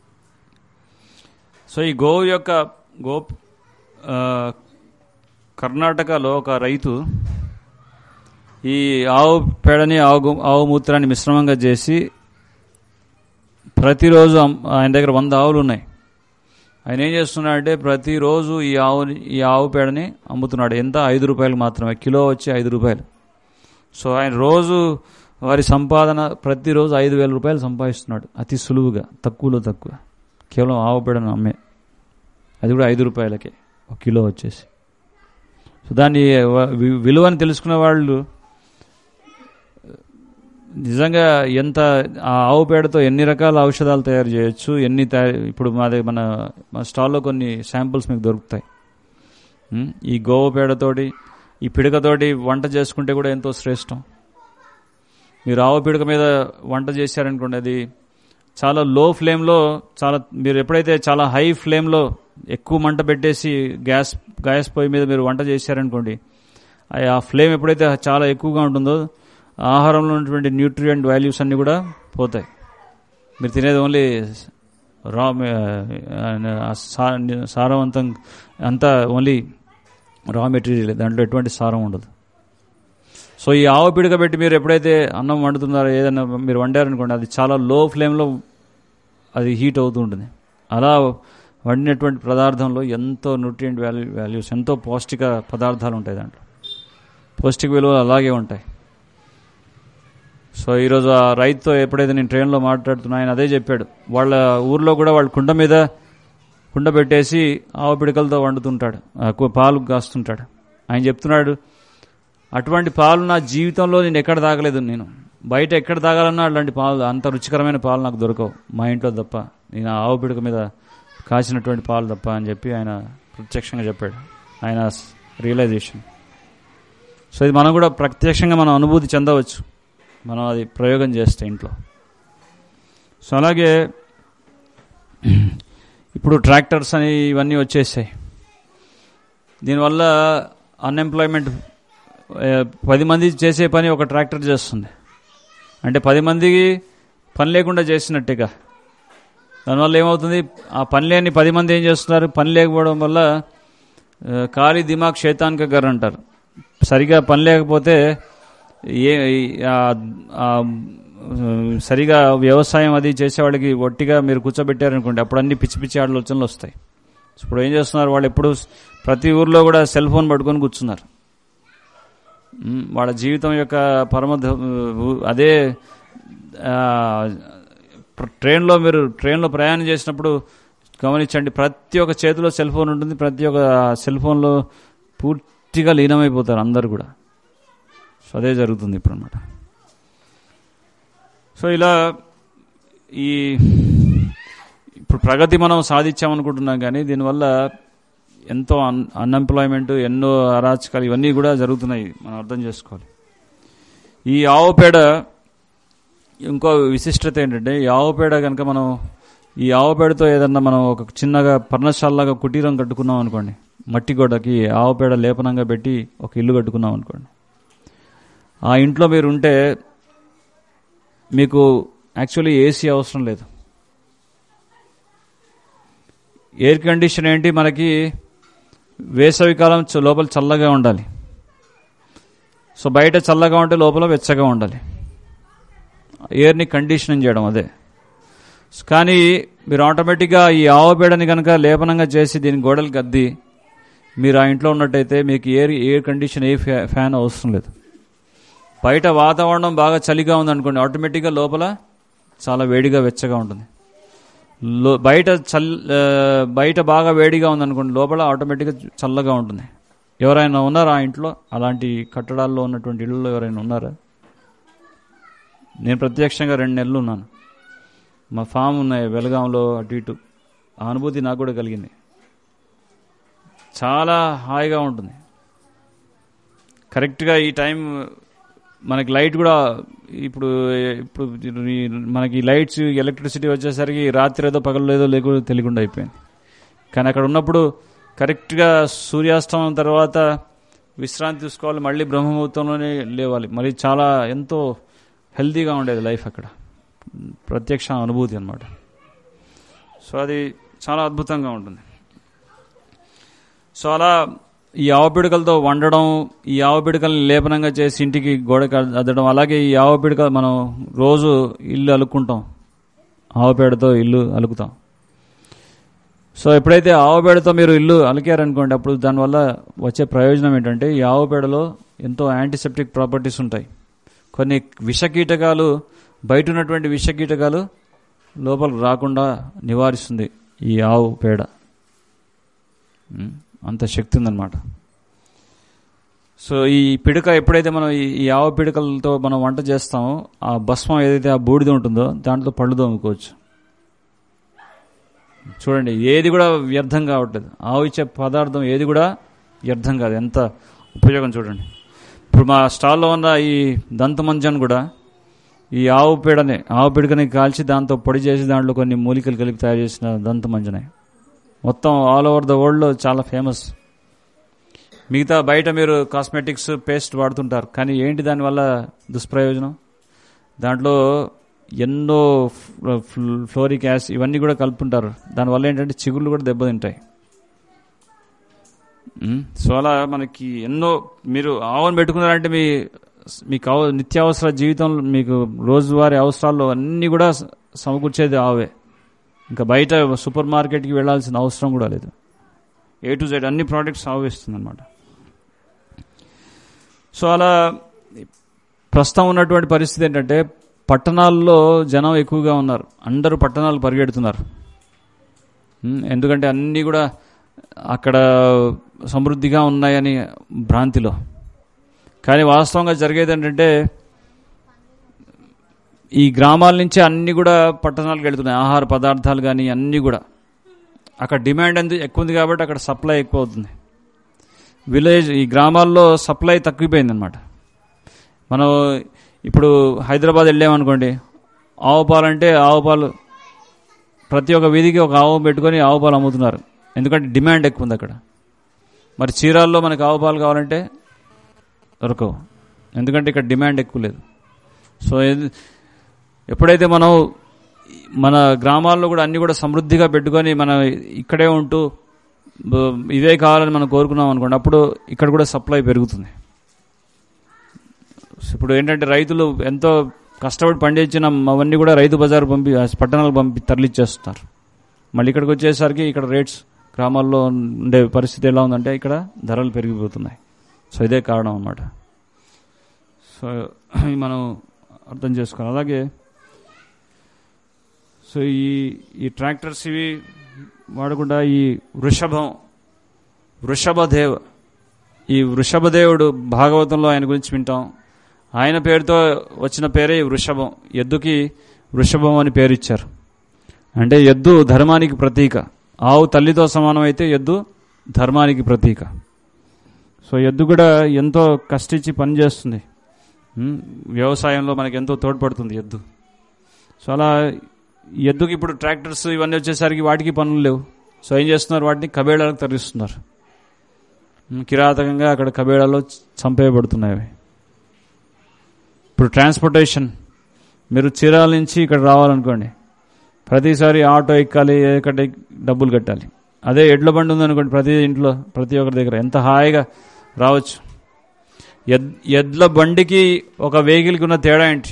సో ఈ గోవు యొక్క గో ఆ, కర్ణాటకలో ఒక రైతు ఈ ఆవు పేడని ఆవు గు- ఆవు మూత్రాన్ని మిశ్రమంగా చేసి ప్రతిరోజు అమ్- ఆయన దగ్గర వంద ఆవులు ఉన్నాయి ఆయన ఏం చేస్తున్నాడంటే ప్రతిరోజు ఈ ఆవుని ఈ ఆవు పేడని అమ్ముతున్నాడు ఎంత ఐదు రూపాయలు మాత్రమే కిలో వచ్చి ఐదు రూపాయలు సో ఆయన రోజు వారి సంపాదన ప్రతిరోజు ఐదు వేల రూపాయలు సంపాదిస్తున్నాడు అతి సులువుగా తక్కువలో తక్కువ కేవలం ఆవు పేడను అమ్మే అది కూడా ఐదు రూపాయలకే ఒక కిలో వచ్చేసి సో దాన్ని వ- వి- విలువని తెలుసుకున్న వాళ్ళు నిజంగా ఎంత ఆ ఆవు పేడతో ఎన్ని రకాల ఔషధాలు తయారు చేయొచ్చు ఎన్ని తయారు ఇప్పుడు మాది మన మన స్టాల్లో కొన్ని శాంపుల్స్ మీకు దొరుకుతాయి ఉం? ఈ గోవు పేడతోటి ఈ పిడకతోటి వంట చేసుకుంటే కూడా ఎంతో శ్రేష్టం మీరు ఆవు పిడక మీద వంట చేశారనుకోండి అది చాలా లో ఫ్లేమ్లో చాలా మీరు ఎప్పుడైతే చాలా హై ఫ్లేమ్లో ఎక్కువ మంట పెట్టేసి గ్యాస్ గ్యాస్ పొయ్యి మీద మీరు వంట చేశారనుకోండి ఆ- ఆ ఫ్లేమ్ ఎప్పుడైతే చాలా ఎక్కువగా ఉంటుందో ఆహారంలో ఉన్నటువంటి న్యూట్రియంట్ వాల్యూస్ అన్నీ కూడా పోతాయి మీరు తినేది ఓన్లీ రా సారవంతం అంతా ఓన్లీ రా మెటీరియల్ దాంట్లో ఎటువంటి సారం ఉండదు సో ఈ ఆవు పిడక పెట్టి మీరు ఎప్పుడైతే అన్నం వండుతున్నారో ఏదైనా మీరు వండారనుకోండి అది చాలా లో ఫ్లేమ్లో అది హీట్ అవుతూ ఉంటుంది అలా వండినటువంటి పదార్థంలో ఎంతో న్యూట్రియంట్ వాల్యూ వాల్యూస్ ఎంతో పౌష్టిక పదార్థాలు ఉంటాయి దాంట్లో పౌష్టిక విలువలు అలాగే ఉంటాయి సో ఈరోజు ఆ రైతుతో ఎప్పుడైతే నేను ట్రైన్లో మాట్లాడుతున్నా ఆయన అదే చెప్పాడు వాళ్ళ ఊర్లో కూడా వాళ్ళ కుండ మీద కుండ పెట్టేసి ఆవు పిడకలతో వండుతుంటాడు ఆ కు- పాలు కాస్తుంటాడు ఆయన చెప్తున్నాడు అటువంటి పాలు నా జీవితంలో నేను ఎక్కడ తాగలేదు నేను బయట ఎక్కడ తాగాలన్నా అలాంటి పాలు అంత రుచికరమైన పాలు నాకు దొరకవు మా ఇంట్లో తప్ప నేను ఆ ఆవు పిడక మీద కాసినటువంటి పాలు తప్ప అని చెప్పి ఆయన ప్రత్యక్షంగా చెప్పాడు ఆయన రియలైజేషన్ సో ఇది మనం కూడా ప్రత్యక్షంగా మనం అనుభూతి చెందవచ్చు మనం అది ప్రయోగం చేస్తే ఇంట్లో సో అలాగే ఇప్పుడు ట్రాక్టర్స్ అని ఇవన్నీ వచ్చేసాయి దీనివల్ల అన్ఎంప్లాయ్మెంట్ ఏ, పది మంది చేసే పని ఒక ట్రాక్టర్ చేస్తుంది అంటే పది మందికి పని లేకుండా చేసినట్టుగా దానివల్ల ఏమవుతుంది ఆ పని లేని పది మంది ఏం చేస్తున్నారు పని లేకపోవడం వల్ల ఆ, ఖాళీ దిమాగ్ శైతాన్ కా గర్ అంటారు సరిగా పని లేకపోతే ఏ ఆ- ఆ, సరిగా వ్యవసాయం అది చేసేవాళ్ళకి ఒట్టిగా మీరు కూర్చోబెట్టారనుకోండి అప్పుడు అన్ని పిచ్చి పిచ్చి ఆలోచనలు వస్తాయి ఇప్పుడు ఏం చేస్తున్నారు వాళ్ళు ఎప్పుడు ప్రతి ఊర్లో కూడా సెల్ ఫోన్ పట్టుకొని కూర్చున్నారు ఉమ్, వాళ్ళ జీవితం యొక్క పరమ ధ- ఊ- అదే ఆ, ప్ర- ట్రైన్లో మీరు ట్రైన్లో ప్రయాణం చేసినప్పుడు గమనించండి ప్రతి ఒక్క చేతిలో సెల్ ఫోన్ ఉంటుంది ప్రతి ఒక్క సెల్ ఫోన్లో పూర్తిగా లీనమైపోతారు అందరు కూడా సో అదే జరుగుతుంది ఇప్పుడు అనమాట సో ఇలా ఈ ఇప్పుడు ప్రగతి మనం సాధించామనుకుంటున్నాం కానీ దీనివల్ల ఎంతో అన్ అన్ఎంప్లాయ్మెంట్ ఎన్నో అరాచకాలు ఇవన్నీ కూడా జరుగుతున్నాయి మనం అర్థం చేసుకోవాలి ఈ ఆవు పేడ ఇంకో విశిష్టత ఏంటంటే ఈ ఆవు పేడ కనుక మనం ఈ ఆవు పేడతో ఏదన్నా మనం ఒక చిన్నగా పర్ణశాలలాగా కుటీరం కట్టుకున్నాం అనుకోండి మట్టి గోడకి ఆవు పేడ లేపనంగా పెట్టి ఒక ఇల్లు కట్టుకున్నాం అనుకోండి ఆ ఇంట్లో మీరు ఉంటే మీకు యాక్చువల్లీ ఏసీ అవసరం లేదు ఎయిర్ కండిషన్ ఏంటి మనకి వేసవికాలం చ- లోపల చల్లగా ఉండాలి సో బయట చల్లగా ఉంటే లోపల వెచ్చగా ఉండాలి ఎయిర్ని కండిషనింగ్ చేయడం అదే కానీ మీరు ఆటోమేటిక్గా ఈ ఆవపేడని కనుక లేపనంగా చేసి దీని గోడలు గద్ది మీరు ఆ ఇంట్లో ఉన్నట్టయితే మీకు ఎయిర్ ఎయిర్ కండిషన్ ఏ ఫ్యా- ఫ్యాన్ అవసరం లేదు బయట వాతావరణం బాగా చలిగా ఉందనుకోండి ఆటోమేటిక్గా లోపల చాలా వేడిగా వెచ్చగా ఉంటుంది లో బయట చల్ ఆ, బయట బాగా వేడిగా ఉందనుకోండి లోపల ఆటోమేటిక్గా చల్లగా ఉంటుంది ఎవరైనా ఉన్నారా ఆ ఇంట్లో అలాంటి కట్టడాల్లో ఉన్నటువంటి ఇళ్ళలో ఎవరైనా ఉన్నారా నేను ప్రత్యక్షంగా రెండు నెలలు ఉన్నాను మా ఫామ్ ఉన్నాయి వెలగాంలో అటు ఇటు ఆ అనుభూతి నాకు కూడా కలిగింది చాలా హాయిగా ఉంటుంది కరెక్ట్గా ఈ టైం మనకి లైట్ కూడా ఇప్పుడు ఇప్పుడు ఈ మనకి లైట్స్ ఎలక్ట్రిసిటీ వచ్చేసరికి రాత్రి ఏదో పగలు ఏదో లేకుండా తెలియకుండా అయిపోయింది కానీ అక్కడ ఉన్నప్పుడు కరెక్ట్గా సూర్యాస్తమయం తర్వాత విశ్రాంతి తీసుకోవాలి మళ్ళీ బ్రహ్మముహూర్తంలోనే లేవాలి మరి చాలా ఎంతో హెల్తీగా ఉండేది లైఫ్ అక్కడ ప్రత్యక్ష అనుభూతి అన్నమాట సో అది చాలా అద్భుతంగా ఉంటుంది సో అలా ఈ ఆవు పిడకలతో వండడం ఈ ఆవు పిడకల్ని లేపనంగా చేసి ఇంటికి గోడకి అద్దడం అలాగే ఈ ఆవు పిడక మనం రోజు ఇల్లు అలుక్కుంటాం ఆవు పేడతో ఇల్లు అలుకుతాం సో ఎప్పుడైతే ఆవు పేడతో మీరు ఇల్లు అలికారనుకోండి అప్పుడు దానివల్ల వచ్చే ప్రయోజనం ఏంటంటే ఈ ఆవు పేడలో ఎంతో యాంటీసెప్టిక్ ప్రాపర్టీస్ ఉంటాయి కొన్ని విషకీటకాలు బయట ఉన్నటువంటి విషకీటకాలు లోపలికి రాకుండా నివారిస్తుంది ఈ ఆవు పేడ ఉమ్, అంత శక్తి ఉందన్నమాట సో ఈ పిడక ఎప్పుడైతే మనం ఈ ఈ ఆవు పిడకలతో మనం వంట చేస్తామో ఆ భస్మం ఏదైతే ఆ బూడిద ఉంటుందో దాంట్లో పళ్ళు తోముకోవచ్చు చూడండి ఏది కూడా వ్యర్థం కావట్లేదు ఆవు ఇచ్చే పదార్థం ఏది కూడా వ్యర్థం కాదు ఎంత ఉపయోగం చూడండి ఇప్పుడు మా స్టాల్లో ఉన్న ఈ దంతమంజన్ కూడా ఈ ఆవు పేడని ఆవు పిడకని కాల్చి దాంతో పొడి చేసి దాంట్లో కొన్ని మూలికలు కలిపి తయారు చేసిన దంతమంజనే మొత్తం ఆల్ ఓవర్ ద వరల్డ్లో చాలా ఫేమస్ మిగతా బయట మీరు కాస్మెటిక్స్ పేస్ట్ వాడుతుంటారు కానీ ఏంటి దానివల్ల దుష్ప్రయోజనం దాంట్లో ఎన్నో ఫ్ల- ఫ్ల- ఫ్లోరిక్ యాసిడ్ ఇవన్నీ కూడా కలుపుతుంటారు దానివల్ల ఏంటంటే చిగుళ్ళు కూడా దెబ్బతింటాయి ఉమ్, సో అలా మనకి ఎన్నో మీరు ఆవును పెట్టుకున్నారంటే మీ మీకు అవ నిత్యావసర జీవితం మీకు రోజువారీ అవసరాల్లో అన్నీ కూడా స- సమకూర్చేది ఆవే ఇంకా బయట సూపర్ మార్కెట్కి వెళ్ళాల్సిన అవసరం కూడా లేదు ఏ టు జెడ్ అన్ని ప్రోడక్ట్స్ ఆవేస్తుంది అనమాట సో అలా ప్రస్తుతం ఉన్నటువంటి పరిస్థితి ఏంటంటే పట్టణాల్లో జనం ఎక్కువగా ఉన్నారు అందరూ పట్టణాలు పరిగెడుతున్నారు ఉమ్, ఎందుకంటే అన్నీ కూడా అక్కడ సమృద్ధిగా ఉన్నాయని భ్రాంతిలో కానీ వాస్తవంగా జరిగేది ఏంటంటే ఈ గ్రామాల నుంచి అన్నీ కూడా పట్టణాలకు వెళ్తున్నాయి ఆహార పదార్థాలు కానీ అన్నీ కూడా అక్కడ డిమాండ్ ఎంత ఎక్కువ ఉంది కాబట్టి అక్కడ సప్లై ఎక్కువ అవుతుంది విలేజ్ ఈ గ్రామాల్లో సప్లై తగ్గిపోయింది అనమాట మనం ఇప్పుడు హైదరాబాద్ వెళ్ళామనుకోండి ఆవు పాలు అంటే ఆవు పాలు ప్రతి ఒక్క వీధికి ఒక ఆవు పెట్టుకొని ఆవు పాలు అమ్ముతున్నారు ఎందుకంటే డిమాండ్ ఎక్కువ ఉంది అక్కడ మరి చీరాల్లో మనకి ఆవు పాలు కావాలంటే దొరకవు ఎందుకంటే ఇక్కడ డిమాండ్ ఎక్కువ లేదు సో ఇది- ఎప్పుడైతే మనం మన గ్రామాల్లో కూడా అన్ని కూడా సమృద్ధిగా పెట్టుకొని మనం ఇక్కడే ఉంటూ బ- ఇవే కావాలని మనం కోరుకున్నాం అనుకోండి అప్పుడు ఇక్కడ కూడా సప్లై పెరుగుతుంది ఇప్పుడు ఏంటంటే రైతులు ఎంతో కష్టపడి పండించిన అవన్నీ కూడా రైతు బజారు పంపి ఆ పట్టణాలకు పంపి తరలిచ్చేస్తున్నారు మళ్ళీ ఇక్కడికి వచ్చేసరికి ఇక్కడ రేట్స్ గ్రామాల్లో ఉండే పరిస్థితి ఎలా ఉందంటే ఇక్కడ ధరలు పెరిగిపోతున్నాయి సో ఇదే కారణం అన్నమాట సో ఇవి మనం అర్థం చేసుకోవాలి అలాగే సో ఈ ఈ ట్రాక్టర్స్ ఇవి వాడకుండా ఈ వృషభం వృషభదేవ్ ఈ వృషభదేవుడు భాగవతంలో ఆయన గురించి వింటాం ఆయన పేరుతో వచ్చిన పేరే ఈ వృషభం ఎద్దుకి వృషభం అని పేరు ఇచ్చారు అంటే ఎద్దు ధర్మానికి ప్రతీక ఆవు తల్లితో సమానం అయితే ఎద్దు ధర్మానికి ప్రతీక సో ఎద్దు కూడా ఎంతో కష్టించి పనిచేస్తుంది ఉమ్, వ్యవసాయంలో మనకి ఎంతో తోడ్పడుతుంది ఎద్దు సో అలా ఎద్దుకి ఇప్పుడు ట్రాక్టర్స్ ఇవన్నీ వచ్చేసరికి వాటికి పనులు లేవు సో ఏం చేస్తున్నారు వాటిని కబేళాలకు తరలిస్తున్నారు ఉమ్, కిరాతకంగా అక్కడ కబేళాలో చంపేయబడుతున్నాయి అవి ఇప్పుడు ట్రాన్స్పోర్టేషన్ మీరు చీరాల నుంచి ఇక్కడ రావాలనుకోండి ప్రతిసారి ఆటో ఎక్కాలి ఎక్కడ డబ్బులు కట్టాలి అదే ఎడ్ల బండి ఉందనుకోండి ప్రతి ఇంట్లో ప్రతి ఒక్కరి దగ్గర ఎంత హాయిగా రావచ్చు ఎద్ ఎడ్ల బండికి ఒక వెహికల్కి ఉన్న తేడా ఏంటి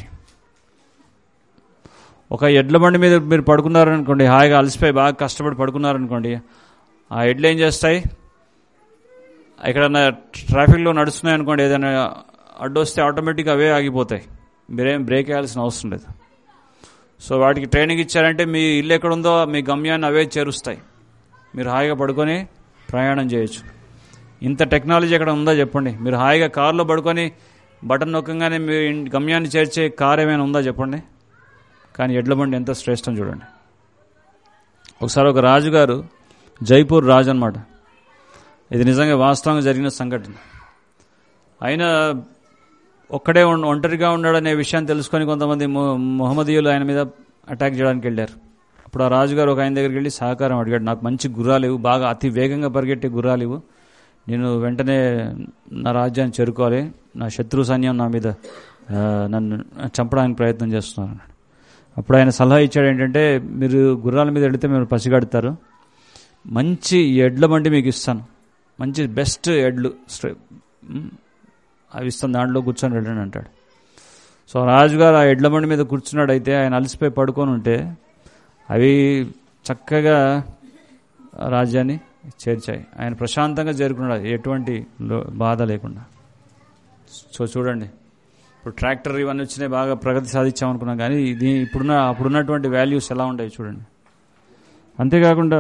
ఒక ఎడ్ల బండి మీద మీరు పడుకున్నారనుకోండి హాయిగా అలసిపోయి బాగా కష్టపడి పడుకున్నారనుకోండి ఆ ఎడ్లు ఏం చేస్తాయి ఎక్కడన్నా ట్రాఫిక్లో నడుస్తున్నాయి అనుకోండి ఏదైనా అడ్డు వస్తే ఆటోమేటిక్గా అవే ఆగిపోతాయి మీరేం బ్రేక్ వేయాల్సిన అవసరం లేదు సో వాటికి ట్రైనింగ్ ఇచ్చారంటే మీ ఇల్లు ఎక్కడుందో మీ గమ్యాన్ని అవే చేరుస్తాయి మీరు హాయిగా పడుకొని ప్రయాణం చేయొచ్చు ఇంత టెక్నాలజీ ఎక్కడ ఉందో చెప్పండి మీరు హాయిగా కారులో పడుకొని బటన్ నొక్కగానే మీ ఇన్- గమ్యాన్ని చేర్చే కార్ ఏమైనా ఉందా చెప్పండి కానీ ఎడ్ల బండి ఎంత శ్రేష్టం చూడండి ఒకసారి ఒక రాజుగారు జైపూర్ రాజు అనమాట ఇది నిజంగా వాస్తవంగా జరిగిన సంఘటన ఆయన ఒక్కడే ఉన్- ఒంటరిగా ఉన్నాడనే విషయాన్ని తెలుసుకొని కొంతమంది మొ- మొహమ్మదీయులు ఆయన మీద అటాక్ చేయడానికి వెళ్ళారు అప్పుడు ఆ రాజుగారు ఒక ఆయన దగ్గరికి వెళ్ళి సహకారం అడిగాడు నాకు మంచి గుర్రాలు ఇవ్వు బాగా అతి వేగంగా పరిగెట్టే గుర్రాలు ఇవ్వు నేను వెంటనే నా రాజ్యాన్ని చేరుకోవాలి నా శత్రు సైన్యం నా మీద ఆ, నన్ను చంపడానికి ప్రయత్నం చేస్తున్నారు అన్నాడు అప్పుడు ఆయన సలహా ఇచ్చాడు ఏంటంటే మీరు గుర్రాల మీద వెళితే మీరు పసిగడతారు మంచి ఎడ్ల బండి మీకు ఇస్తాను మంచి బెస్ట్ ఎడ్లు స్ట్రే- మ్, అవి ఇస్తాను దాంట్లో కూర్చొని వెళ్ళండి అంటాడు సో రాజుగారు ఆ ఎడ్ల బండి మీద కూర్చున్నాడు అయితే ఆయన అలసిపోయి పడుకొని ఉంటే అవి చక్కగా ఆ రాజ్యాన్ని చేర్చాయి ఆయన ప్రశాంతంగా చేరుకున్నాడు ఎటువంటి లో- బాధ లేకుండా సో చూడండి ఇప్పుడు ట్రాక్టర్ ఇవన్నీ వచ్చినాయి బాగా ప్రగతి సాధించామనుకున్నాం కానీ ఇది ఇప్పుడున్న అప్పుడున్నటువంటి వాల్యూస్ ఎలా ఉంటాయి చూడండి అంతేకాకుండా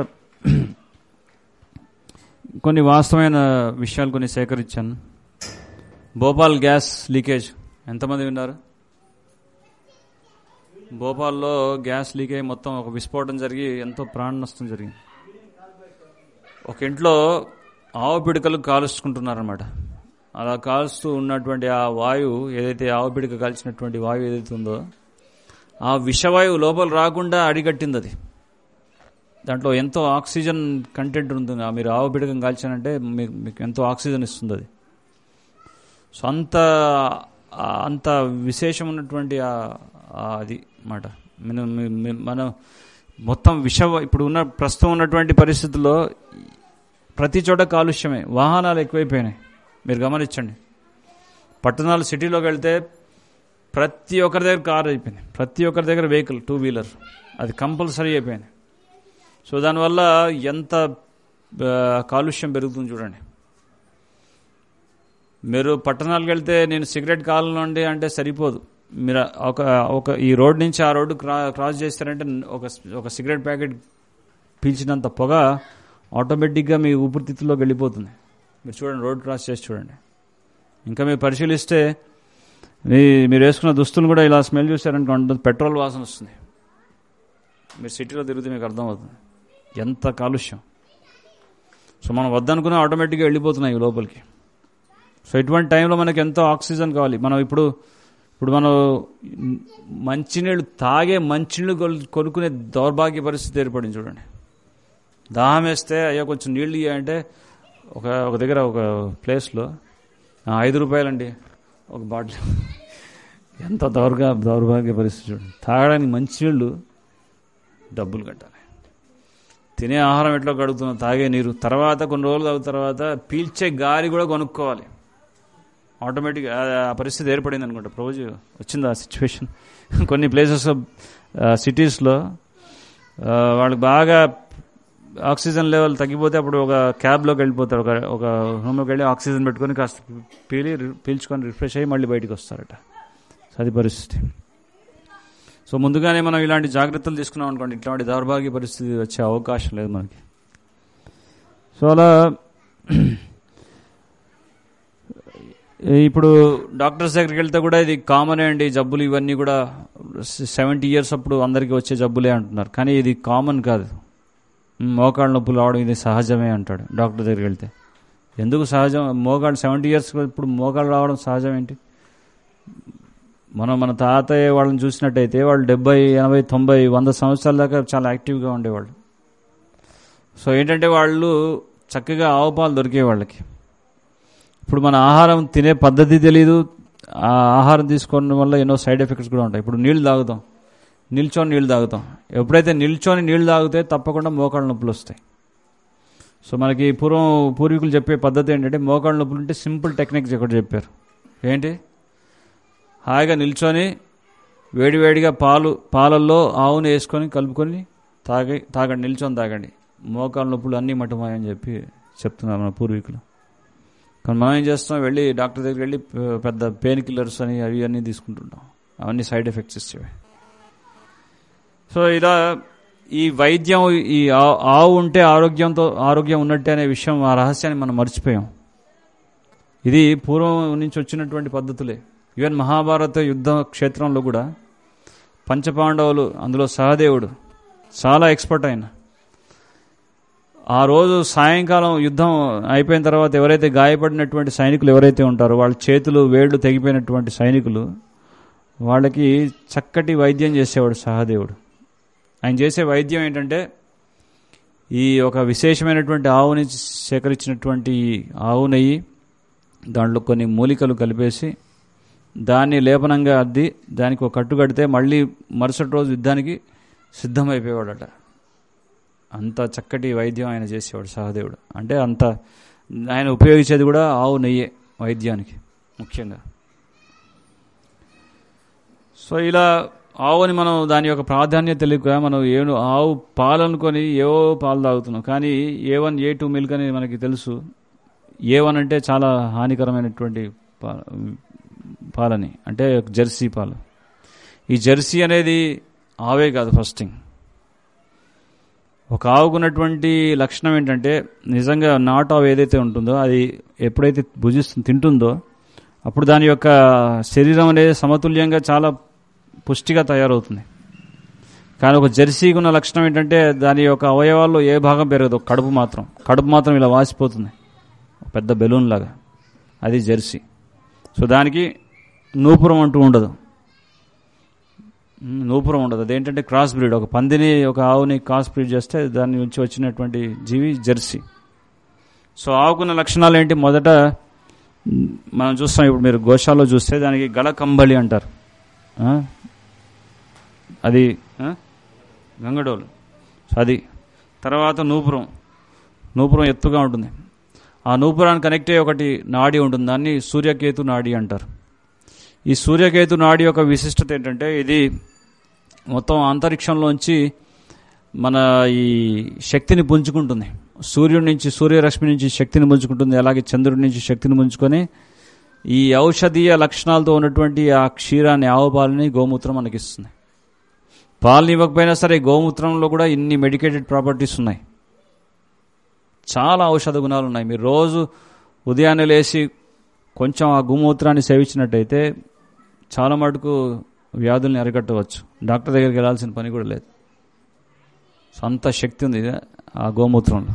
కొన్ని వాస్తవమైన విషయాలు కొన్ని సేకరించాను భోపాల్ గ్యాస్ లీకేజ్ ఎంతమంది విన్నారు భోపాల్లో గ్యాస్ లీక్ అయ్యి మొత్తం ఒక విస్ఫోటం జరిగి ఎంతో ప్రాణ నష్టం జరిగింది ఒక ఇంట్లో ఆవు పిడకలు కాలుచుకుంటున్నారనమాట అలా కాలుస్తూ ఉన్నటువంటి ఆ వాయువు ఏదైతే ఆవు పిడక కాల్చినటువంటి వాయువు ఏదైతే ఉందో ఆ విషవాయువు లోపల రాకుండా అడిగట్టింది అది దాంట్లో ఎంతో ఆక్సిజన్ కంటెంట్ ఉంటుంది ఆ మీరు ఆవు పిడకం కాల్చానంటే మీకు మీకు ఎంతో ఆక్సిజన్ ఇస్తుంది అది సో అంత ఆ అంత విశేషం ఉన్నటువంటి ఆ- ఆ అది మాట మనం మీ- మీ- మనం మొత్తం విష ఇప్పుడు ఉన్న ప్రస్తుతం ఉన్నటువంటి పరిస్థితుల్లో ప్రతి చోట కాలుష్యమే వాహనాలు ఎక్కువైపోయినాయి మీరు గమనించండి పట్టణాలు సిటీలోకి వెళ్తే ప్రతి ఒక్కరి దగ్గర కార్ అయిపోయింది ప్రతి ఒక్కరి దగ్గర వెహికల్ టూ వీలర్ అది కంపల్సరీ అయిపోయింది సో దానివల్ల ఎంత ఆ, కాలుష్యం పెరుగుతుంది చూడండి మీరు పట్టణాలకు వెళ్తే నేను సిగరెట్ కాలండి అంటే సరిపోదు మీరు ఒక ఒక ఈ రోడ్ నుంచి ఆ రోడ్డు క్రా క్రాస్ చేస్తారంటే ఒక ఒక సిగరెట్ ప్యాకెట్ పీల్చినంత పొగ ఆటోమేటిక్గా మీ ఊపిరితిత్తుల్లోకి వెళ్ళిపోతుంది మీరు చూడండి రోడ్ క్రాస్ చేసి చూడండి ఇంకా మీరు పరిశీలిస్తే మీ మీరు వేసుకున్న దుస్తులు కూడా ఇలా స్మెల్ చూసారనుకోండి పెట్రోల్ వాసన వస్తుంది మీరు సిటీలో తిరిగితే మీకు అర్థమవుతుంది ఎంత కాలుష్యం సో మనం వద్దనుకున్న ఆటోమేటిక్గా వెళ్ళిపోతున్నాయి ఈ లోపలికి సో ఇటువంటి టైంలో మనకి ఎంతో ఆక్సిజన్ కావాలి మనం ఇప్పుడు ఇప్పుడు మనం మంచినీళ్ళు తాగే మంచినీళ్ళు కొల్- కొనుక్కునే దౌర్భాగ్య పరిస్థితి ఏర్పడింది చూడండి దాహం వేస్తే అయ్యో కొంచెం నీళ్ళు ఇవ్వంటే ఒక ఒక దగ్గర ఒక ప్లేస్లో "ఆ, ఐదు రూపాయలండి ఒక బాటిల్ ఎంత దౌర్గా దౌర్భాగ్య పరిస్థితి చూడండి తాగడానికి మంచినీళ్ళు డబ్బులు కట్టాలి తినే ఆహారం ఎట్లా కడుగుతున్నాం తాగే నీరు తర్వాత కొన్ని రోజులు తాగిన తర్వాత పీల్చే గాలి కూడా కొనుక్కోవాలి ఆటోమేటిక్ ఆ పరిస్థితి ఏర్పడింది అనుకుంటా రోజు వచ్చింది ఆ సిచ్యువేషన్ కొన్ని ప్లేసెస్ సిటీస్లో వాళ్ళకి బాగా ఆక్సిజన్ లెవెల్ తగ్గిపోతే అప్పుడు ఒక క్యాబ్లోకి వెళ్ళిపోతారు ఒక ఒక రూమ్లోకి వెళ్ళి ఆక్సిజన్ పెట్టుకొని కాస్త పీలి పీల్చుకొని రిఫ్రెష్ అయ్యి మళ్ళీ బయటికి వస్తారట సో అది పరిస్థితి సో ముందుగానే మనం ఇలాంటి జాగ్రత్తలు తీసుకున్నాం అనుకోండి ఇట్లాంటి దౌర్భాగ్య పరిస్థితి వచ్చే అవకాశం లేదు మనకి సో అలా ఇప్పుడు డాక్టర్స్ దగ్గరికి వెళ్తే కూడా ఇది కామన్ అండి జబ్బులు ఇవన్నీ కూడా సెవెంటీ ఇయర్స్ అప్పుడు అందరికీ వచ్చే జబ్బులే అంటున్నారు కానీ ఇది కామన్ కాదు "ఉమ్, మోకాళ్ళ నొప్పులు రావడం ఇది సహజమే అంటాడు డాక్టర్ దగ్గరికి వెళ్తే ఎందుకు సహజం మోకాళ్ళు సెవెంటీ ఇయర్స్ ఇప్పుడు మోకాళ్ళు రావడం సహజం ఏంటి మనం మన తాతయ్య వాళ్ళని చూసినట్టయితే వాళ్ళు డెబ్బై ఎనభై తొంభై వంద సంవత్సరాల దాకా చాలా యాక్టివ్గా ఉండేవాళ్ళు సో ఏంటంటే వాళ్ళు చక్కగా ఆవు పాలు దొరికే వాళ్ళకి ఇప్పుడు మన ఆహారం తినే పద్ధతి తెలియదు ఆ ఆహారం తీసుకోవడం వల్ల ఎన్నో సైడ్ ఎఫెక్ట్స్ కూడా ఉంటాయి ఇప్పుడు నీళ్ళు తాగుతాం నిల్చొని నీళ్ళు తాగుతాం ఎప్పుడైతే నిల్చొని నీళ్ళు తాగితే తప్పకుండా మోకాళ్ళ నొప్పులు వస్తాయి సో మనకి పూర్వం పూర్వీకులు చెప్పే పద్ధతి ఏంటంటే మోకాళ్ళ నొప్పులు ఉంటే సింపుల్ టెక్నిక్స్ ఒకటి చెప్పారు ఏంటి హాయిగా నిల్చొని వేడివేడిగా పాలు పాలల్లో ఆవును వేసుకొని కలుపుకొని తాగి తాగండి నిల్చొని తాగండి మోకాళ్ళ నొప్పులు అన్నీ మటుమాయని చెప్పి చెప్తున్నారు మన పూర్వీకులు కానీ మనం ఏం చేస్తాం వెళ్ళి డాక్టర్ దగ్గరికి వెళ్ళి ప- పెద్ద పెయిన్ కిల్లర్స్ అని అవి అన్నీ తీసుకుంటుంటాం అవన్నీ సైడ్ ఎఫెక్ట్స్ ఇచ్చేవి సో ఇలా ఈ వైద్యం ఈ ఆ- ఆవు ఉంటే ఆరోగ్యంతో ఆరోగ్యం ఉన్నట్టే అనే విషయం ఆ రహస్యాన్ని మనం మర్చిపోయాం ఇది పూర్వం నుంచి వచ్చినటువంటి పద్ధతులే ఈవెన్ మహాభారత యుద్ధ క్షేత్రంలో కూడా పంచపాండవులు అందులో సహదేవుడు చాలా ఎక్స్పర్ట్ ఆయన ఆ రోజు సాయంకాలం యుద్ధం అయిపోయిన తర్వాత ఎవరైతే గాయపడినటువంటి సైనికులు ఎవరైతే ఉంటారో వాళ్ళ చేతులు వేళ్ళు తెగిపోయినటువంటి సైనికులు వాళ్ళకి చక్కటి వైద్యం చేసేవాడు సహదేవుడు ఆయన చేసే వైద్యం ఏంటంటే ఈ ఒక విశేషమైనటువంటి ఆవుని సేకరించినటువంటి ఈ ఆవు నెయ్యి దాంట్లో కొన్ని మూలికలు కలిపేసి దాన్ని లేపనంగా అద్ది దానికి ఒక కట్టు కడితే మళ్ళీ మరుసటి రోజు యుద్ధానికి సిద్ధమైపోయేవాడట అంత చక్కటి వైద్యం ఆయన చేసేవాడు సహదేవుడు అంటే అంత ఆయన ఉపయోగించేది కూడా ఆవు నెయ్యే వైద్యానికి ముఖ్యంగా సో ఇలా ఆవుని మనం దాని యొక్క ప్రాధాన్యత తెలియక మనం ఏను ఆవు పాలు అనుకొని ఏవో పాలు తాగుతున్నాం కానీ A one A two milk అనేది మనకి తెలుసు ఏ వన్ అంటే చాలా హానికరమైనటువంటి పా- పాలని అంటే జెర్సీ పాలు ఈ జెర్సీ అనేది ఆవే కాదు ఫస్ట్ థింగ్ ఒక ఆవుకున్నటువంటి లక్షణం ఏంటంటే నిజంగా నాట్ ఆవు ఏదైతే ఉంటుందో అది ఎప్పుడైతే భుజిస్తుంది తింటుందో అప్పుడు దాని యొక్క శరీరం అనేది సమతుల్యంగా చాలా పుష్టిగా తయారవుతుంది కానీ ఒక జెర్సీకి ఉన్న లక్షణం ఏంటంటే దాని యొక్క అవయవాల్లో ఏ భాగం పెరగదు ఒక కడుపు మాత్రం కడుపు మాత్రం ఇలా వాసిపోతుంది ఒక పెద్ద బెలూన్ లాగా అది జెర్సీ సో దానికి నూపురం అంటూ ఉండదు ఉమ్, నూపురం ఉండదు అదేంటంటే క్రాస్ బ్రీడ్ ఒక పందిని ఒక ఆవుని క్రాస్ బ్రీడ్ చేస్తే దాని నుంచి వచ్చినటువంటి జీవి జెర్సీ సో ఆవుకున్న లక్షణాలు ఏంటి మొదట ఉమ్, మనం చూస్తాం ఇప్పుడు మీరు గోశాలలో చూస్తే దానికి గళ కంబళి అంటారు ఆ? అది ఆ? గంగడోలు సో అది తర్వాత నూపురం నూపురం ఎత్తుగా ఉంటుంది ఆ నూపురాన్ని కనెక్ట్ అయ్యే ఒకటి నాడి ఉంటుంది దాన్ని సూర్యకేతు నాడి అంటారు ఈ సూర్యకేతు నాడి యొక్క విశిష్టత ఏంటంటే ఇది మొత్తం అంతరిక్షంలోంచి మన ఈ శక్తిని పుంజుకుంటుంది సూర్యుడి నుంచి సూర్యరశ్మి నుంచి శక్తిని పుంజుకుంటుంది అలాగే చంద్రుడి నుంచి శక్తిని పుంజుకొని ఈ ఔషధీయ లక్షణాలతో ఉన్నటువంటి ఆ క్షీరాన్ని ఆవు పాలని గోమూత్రం మనకిస్తుంది పాలని ఇవ్వకపోయినా సరే గోమూత్రంలో కూడా ఇన్ని మెడికేటెడ్ ప్రాపర్టీస్ ఉన్నాయి చాలా ఔషధ గుణాలు ఉన్నాయి మీరు రోజు ఉదయాన్నే లేచి కొంచెం ఆ గోమూత్రాన్ని సేవించినట్టయితే చాలా మటుకు వ్యాధుల్ని అరికట్టవచ్చు డాక్టర్ దగ్గరికి వెళ్ళాల్సిన పని కూడా లేదు సో అంత శక్తి ఉంది ఆ గోమూత్రంలో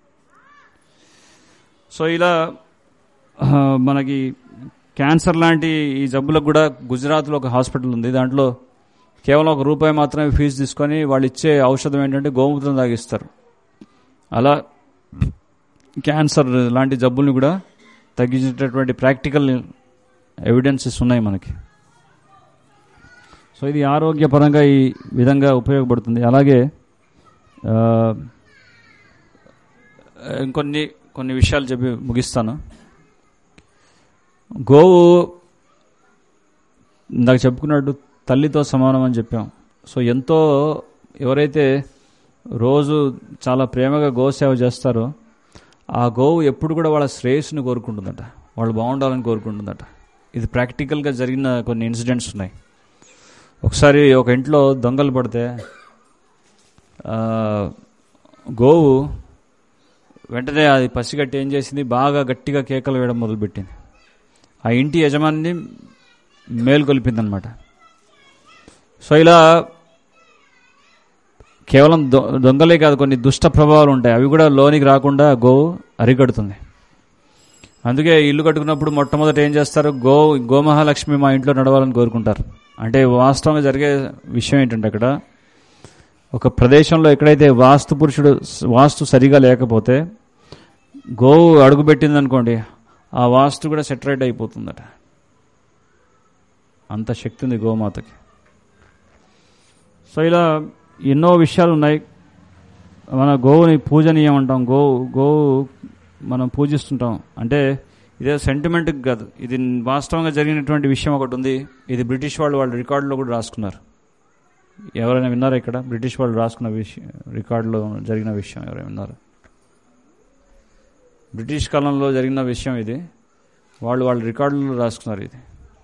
సో ఇలా ఆ, మనకి క్యాన్సర్ లాంటి ఈ జబ్బులకు కూడా గుజరాత్లో ఒక హాస్పిటల్ ఉంది దాంట్లో కేవలం ఒక రూపాయి మాత్రమే ఫీజు తీసుకొని వాళ్ళు ఇచ్చే ఔషధం ఏంటంటే గోమూత్రం తాగిస్తారు అలా క్యాన్సర్ లాంటి జబ్బుల్ని కూడా తగ్గించేటటువంటి ప్రాక్టికల్ ఎవిడెన్సెస్ ఉన్నాయి మనకి సో ఇది ఆరోగ్యపరంగా ఈ విధంగా ఉపయోగపడుతుంది అలాగే ఆ, ఇంకొన్ని కొన్ని విషయాలు చెప్పి ముగిస్తాను గోవు ఇందాక చెప్పుకున్నట్టు తల్లితో సమానం అని చెప్పాం సో ఎంతో ఎవరైతే రోజు చాలా ప్రేమగా గోసేవ చేస్తారో ఆ గోవు ఎప్పుడు కూడా వాళ్ళ శ్రేయస్సుని కోరుకుంటుందట వాళ్ళు బాగుండాలని కోరుకుంటుందట ఇది ప్రాక్టికల్గా జరిగిన కొన్ని ఇన్సిడెంట్స్ ఉన్నాయి ఒకసారి ఒక ఇంట్లో దొంగలు పడితే ఆ, గోవు వెంటనే అది పసిగట్టి ఏం చేసింది బాగా గట్టిగా కేకలు వేయడం మొదలుపెట్టింది ఆ ఇంటి యజమాని మేల్కొల్పిందనమాట సో ఇలా కేవలం దొ దొంగలే కాదు కొన్ని దుష్ట ప్రభావాలు ఉంటాయి అవి కూడా లోనికి రాకుండా గోవు అరికడుతుంది అందుకే ఇల్లు కట్టుకున్నప్పుడు మొట్టమొదట ఏం చేస్తారు గో గోమహాలక్ష్మి మా ఇంట్లో నడవాలని కోరుకుంటారు అంటే వాస్తవంగా జరిగే విషయం ఏంటంటే అక్కడ ఒక ప్రదేశంలో ఎక్కడైతే వాస్తు పురుషుడు వాస్తు సరిగా లేకపోతే గోవు అడుగుపెట్టింది అనుకోండి ఆ వాస్తు కూడా సెటరేట్ అయిపోతుందట అంత శక్తి ఉంది గోమాతకి సో ఇలా ఎన్నో విషయాలు ఉన్నాయి మన గోవుని పూజనీయం అంటాం గో గోవు మనం పూజిస్తుంటాం అంటే ఇదే సెంటిమెంట్కి కాదు ఇది వాస్తవంగా జరిగినటువంటి విషయం ఒకటి ఉంది ఇది బ్రిటిష్ వాళ్ళు వాళ్ళ రికార్డులో కూడా రాసుకున్నారు ఎవరైనా విన్నారా ఇక్కడ బ్రిటిష్ వాళ్ళు రాసుకున్న విషయం రికార్డులో జరిగిన విషయం ఎవరైనా విన్నారా బ్రిటిష్ కాలంలో జరిగిన విషయం ఇది వాళ్ళు వాళ్ళ రికార్డులో రాసుకున్నారు ఇది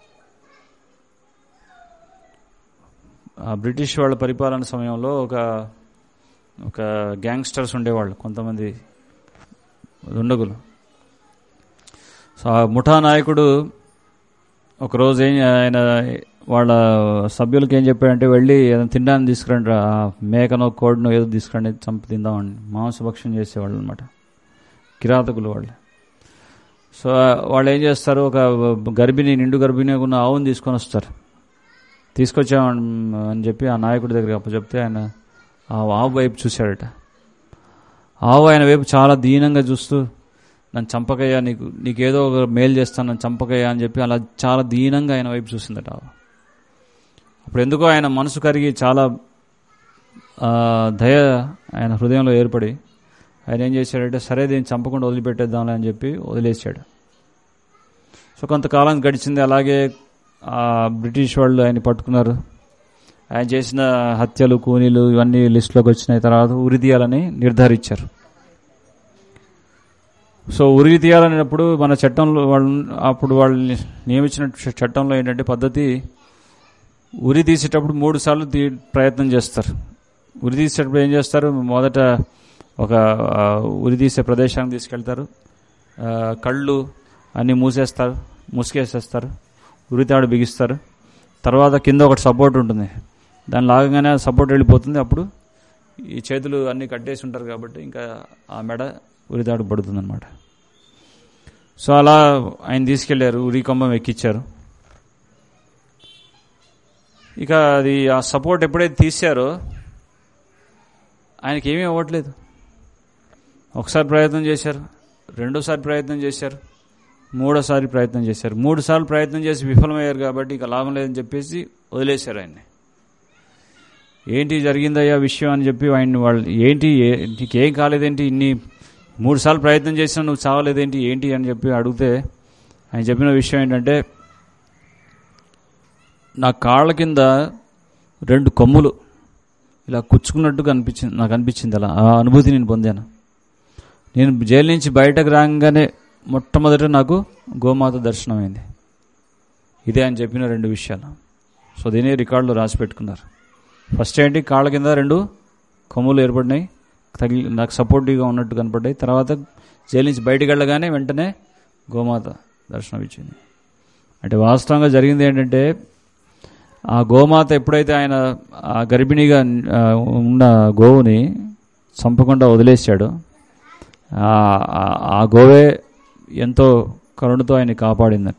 ఆ బ్రిటిష్ వాళ్ళ పరిపాలన సమయంలో ఒక ఒక గ్యాంగ్స్టర్స్ ఉండేవాళ్ళు కొంతమంది దుండగులు సో ఆ ముఠా నాయకుడు ఒకరోజు ఏం ఆయన వాళ్ళ సభ్యులకి ఏం చెప్పాడంటే వెళ్ళి ఏదైనా తినడానికి తీసుకురండి రా, ఆ మేకనో కోడినో ఏదో తీసుకురండి చంపి తిందామని మాంసభక్షం చేసేవాళ్ళు అనమాట కిరాతకులు వాళ్ళు సో వాళ్ళు ఏం చేస్తారు ఒక గర్భిణి నిండు గర్భిణి ఉన్న ఆవుని తీసుకొని వస్తారు తీసుకొచ్చామని అని చెప్పి ఆ నాయకుడి దగ్గరికి అప్పచెప్తే ఆయన ఆ ఆవు వైపు చూశాడట ఆవు ఆయన వైపు చాలా దీనంగా చూస్తూ నన్ను చంపకయ్యా నీకు నీకేదో ఒక మేలు చేస్తాను నన్ను చంపకయ్యా అని చెప్పి అలా చాలా దీనంగా ఆయన వైపు చూసిందట ఆవు అప్పుడు ఎందుకో ఆయన మనసు కరిగి చాలా ఆ, దయ ఆయన హృదయంలో ఏర్పడి ఆయన ఏం చేశాడంటే సరే దీన్ని చంపకుండా వదిలిపెట్టేద్దాంలే అని చెప్పి వదిలేశాడు సో కొంతకాలం గడిచింది అలాగే ఆ బ్రిటిష్ వాళ్ళు ఆయన పట్టుకున్నారు ఆయన చేసిన హత్యలు కూనీలు ఇవన్నీ లిస్టులోకి వచ్చిన తర్వాత ఉరి తీయాలని నిర్ధారించారు సో ఉరి తీయాలనేటప్పుడు మన చట్టంలో వాళ్ళు అప్పుడు వాళ్ళు నియమించిన చట్టంలో ఏంటంటే పద్ధతి ఉరి తీసేటప్పుడు మూడు సార్లు తీ ప్రయత్నం చేస్తారు ఉరి తీసేటప్పుడు ఏం చేస్తారు మొదట ఒక ఆ, ఉరి తీసే ప్రదేశానికి తీసుకెళ్తారు ఆ, కళ్ళు అన్నీ మూసేస్తారు మూసుకేసేస్తారు ఉరితాడు బిగిస్తారు తర్వాత కింద ఒకటి సపోర్ట్ ఉంటుంది దాన్ని లాగగానే ఆ సపోర్ట్ వెళ్ళిపోతుంది అప్పుడు ఈ చేతులు అన్నీ కట్టేసి ఉంటారు కాబట్టి ఇంకా ఆ మెడ ఉరితాడు పడుతుంది అనమాట సో అలా ఆయన తీసుకెళ్లారు ఉరి కంబం ఎక్కించారు ఇక అది ఆ సపోర్ట్ ఎప్పుడైతే తీశారో ఆయనకి ఏమీ అవ్వట్లేదు ఒకసారి ప్రయత్నం చేశారు రెండోసారి ప్రయత్నం చేశారు మూడోసారి ప్రయత్నం చేశారు మూడు సార్లు ప్రయత్నం చేసి విఫలమయ్యారు కాబట్టి ఇక లాభం లేదని చెప్పేసి వదిలేశారు ఆయన్ని ఏంటి జరిగిందయ్యా విషయం అని చెప్పి ఆయన్ని వాళ్ళు ఏంటి ఏ- నీకేం కాలేదేంటి ఇన్ని మూడు సార్లు ప్రయత్నం చేసినా నువ్వు చావలేదేంటి ఏంటి అని చెప్పి అడిగితే ఆయన చెప్పిన విషయం ఏంటంటే నా కాళ్ళ కింద రెండు కొమ్ములు ఇలా కుచ్చుకున్నట్టుగా అనిపించింది నాకు అనిపించింది అలా ఆ అనుభూతి నేను పొందాను నేను జైలు నుంచి బయటకు రాగానే మొట్టమొదట నాకు గోమాత దర్శనమైంది ఇదే ఆయన చెప్పిన రెండు విషయాలు సో దీని రికార్డులో రాసి పెట్టుకున్నారు ఫస్ట్ ఏంటి కాళ్ళ కింద రెండు కొమ్ములు ఏర్పడినాయి తగిలి నాకు సపోర్టివ్గా ఉన్నట్టు కనపడ్డాయి తర్వాత జైలు నుంచి బయటకు వెళ్ళగానే వెంటనే గోమాత దర్శనం ఇచ్చింది అంటే వాస్తవంగా జరిగింది ఏంటంటే ఆ గోమాత ఎప్పుడైతే ఆయన ఆ గర్భిణిగా ఆ, ఉన్న గోవుని చంపకుండా వదిలేశాడో ఆ- ఆ- ఆ గోవే ఎంతో కరుణతో ఆయన కాపాడిందట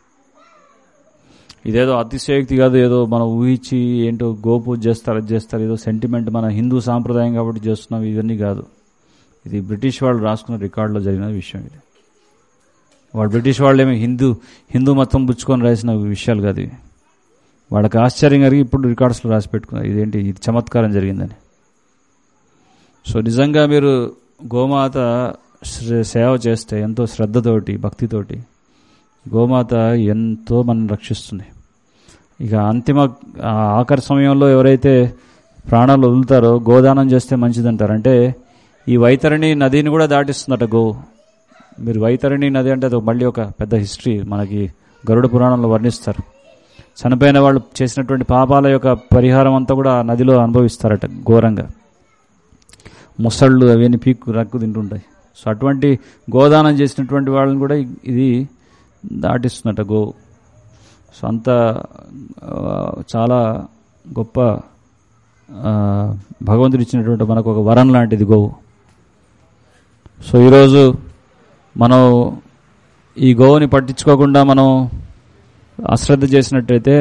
ఇదేదో అతిశయోక్తి కాదు ఏదో మనం ఊహించి ఏంటో గోపూజ చేస్తారు అది చేస్తారు ఏదో సెంటిమెంట్ మన హిందూ సాంప్రదాయం కాబట్టి చేస్తున్నాం ఇవన్నీ కాదు ఇది బ్రిటిష్ వాళ్ళు రాసుకున్న రికార్డులో జరిగిన విషయం ఇది వాళ్ళు బ్రిటిష్ వాళ్ళు ఏమి హిందూ హిందూ మతం పుచ్చుకొని రాసిన విషయాలు కాదు ఇవి వాళ్ళకి ఆశ్చర్యం కలిగి ఇప్పుడు రికార్డ్స్లో రాసి పెట్టుకున్నారు ఇదేంటి ఇది చమత్కారం జరిగిందని సో నిజంగా మీరు గోమాత శ్ర- సేవ చేస్తే ఎంతో శ్రద్ధతోటి భక్తితోటి గోమాత ఎంతో మనం రక్షిస్తుంది ఇక అంతిమ ఆ ఆఖరి సమయంలో ఎవరైతే ప్రాణాలు వదులుతారో గోదానం చేస్తే మంచిదంటారు అంటే ఈ వైతరణి నదిని కూడా దాటిస్తుందట గో మీరు వైతరణి నది అంటే అది మళ్ళీ ఒక పెద్ద హిస్టరీ మనకి గరుడ పురాణంలో వర్ణిస్తారు చనిపోయిన వాళ్ళు చేసినటువంటి పాపాల యొక్క పరిహారం అంతా కూడా ఆ నదిలో అనుభవిస్తారట ఘోరంగా ముసళ్ళు అవన్నీ పీక్కు రక్కు తింటుంటాయి సో అటువంటి గోదానం చేసినటువంటి వాళ్ళని కూడా ఇది దాటిస్తుందట గో సో అంత ఆ, చాలా గొప్ప ఆ, భగవంతుడు ఇచ్చినటువంటి మనకు ఒక వరం లాంటిది గోవు సో ఈరోజు మనం ఈ గోవుని పట్టించుకోకుండా మనం అశ్రద్ధ చేసినట్టయితే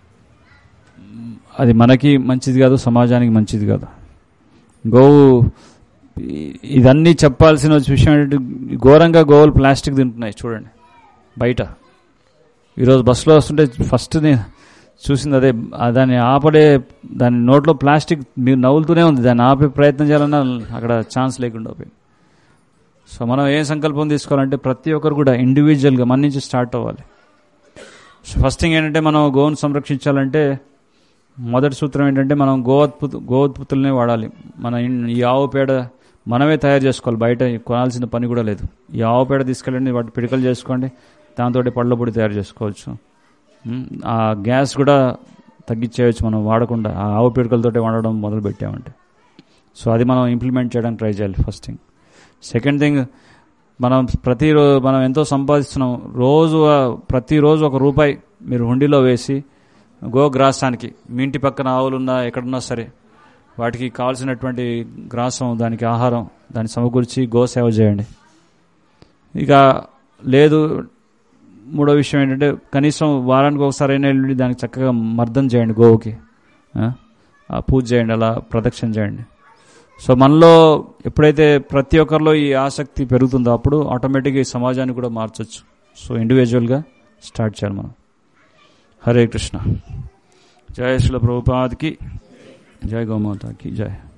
అది మనకి మంచిది కాదు సమాజానికి మంచిది కాదు గోవు ఇ- ఇదన్నీ చెప్పాల్సిన విషయం ఏంటంటే ఘోరంగా గోవులు ప్లాస్టిక్ తింటున్నాయి చూడండి బయట ఈరోజు బస్సులో వస్తుంటే ఫస్ట్ నేను చూసింది అదే ఆ దాన్ని ఆపడే దాని నోట్లో ప్లాస్టిక్ మీరు నవ్వులుతూనే ఉంది దాన్ని ఆపే ప్రయత్నం చేయాలన్నా అక్కడ ఛాన్స్ లేకుండా పోయింది సో మనం ఏ సంకల్పం తీసుకోవాలంటే ప్రతి ఒక్కరు కూడా ఇండివిజువల్గా మన నుంచి స్టార్ట్ అవ్వాలి సో ఫస్ట్ థింగ్ ఏంటంటే మనం గోవును సంరక్షించాలంటే మొదటి సూత్రం ఏంటంటే మనం గోవత్పు గోవత్పుతులనే వాడాలి మన ఇన్- ఈ ఆవు పేడ మనమే తయారు చేసుకోవాలి బయట కొనాల్సిన పని కూడా లేదు ఈ ఆవు పేడ తీసుకెళ్ళండి వాటి పిడకలు చేసుకోండి దాంతో పళ్ళ పొడి తయారు చేసుకోవచ్చు ఉమ్, ఆ గ్యాస్ కూడా తగ్గించేయచ్చు మనం వాడకుండా ఆ ఆవు పిడకలతోటి వాడడం మొదలు పెట్టామంటే సో అది మనం ఇంప్లిమెంట్ చేయడానికి ట్రై చేయాలి ఫస్ట్ థింగ్ సెకండ్ థింగ్ మనం ప్రతిరోజు మనం ఎంతో సంపాదిస్తున్నాం రోజు ఆ, ప్రతిరోజు ఒక రూపాయి మీరు హుండీలో వేసి గోగ్రాసానికి మీ ఇంటి పక్కన ఆవులున్నా ఎక్కడున్నా సరే వాటికి కావాల్సినటువంటి గ్రాసం దానికి ఆహారం దాన్ని సమకూర్చి గో సేవ చేయండి ఇక లేదు మూడో విషయం ఏంటంటే కనీసం వారానికి ఒకసారి అయినా వెళ్ళి దానికి చక్కగా మర్దం చేయండి గోవుకి ఆ? ఆ పూజ చేయండి అలా ప్రదక్షిణ చేయండి సో మనలో ఎప్పుడైతే ప్రతి ఒక్కరిలో ఈ ఆసక్తి పెరుగుతుందో అప్పుడు ఆటోమేటిక్గా ఈ సమాజాన్ని కూడా మార్చొచ్చు సో ఇండివిజువల్గా స్టార్ట్ చేయాలి మనం హరే కృష్ణ జయ శ్రీల ప్రభుపాద్కి జయ గోమాతకి జయ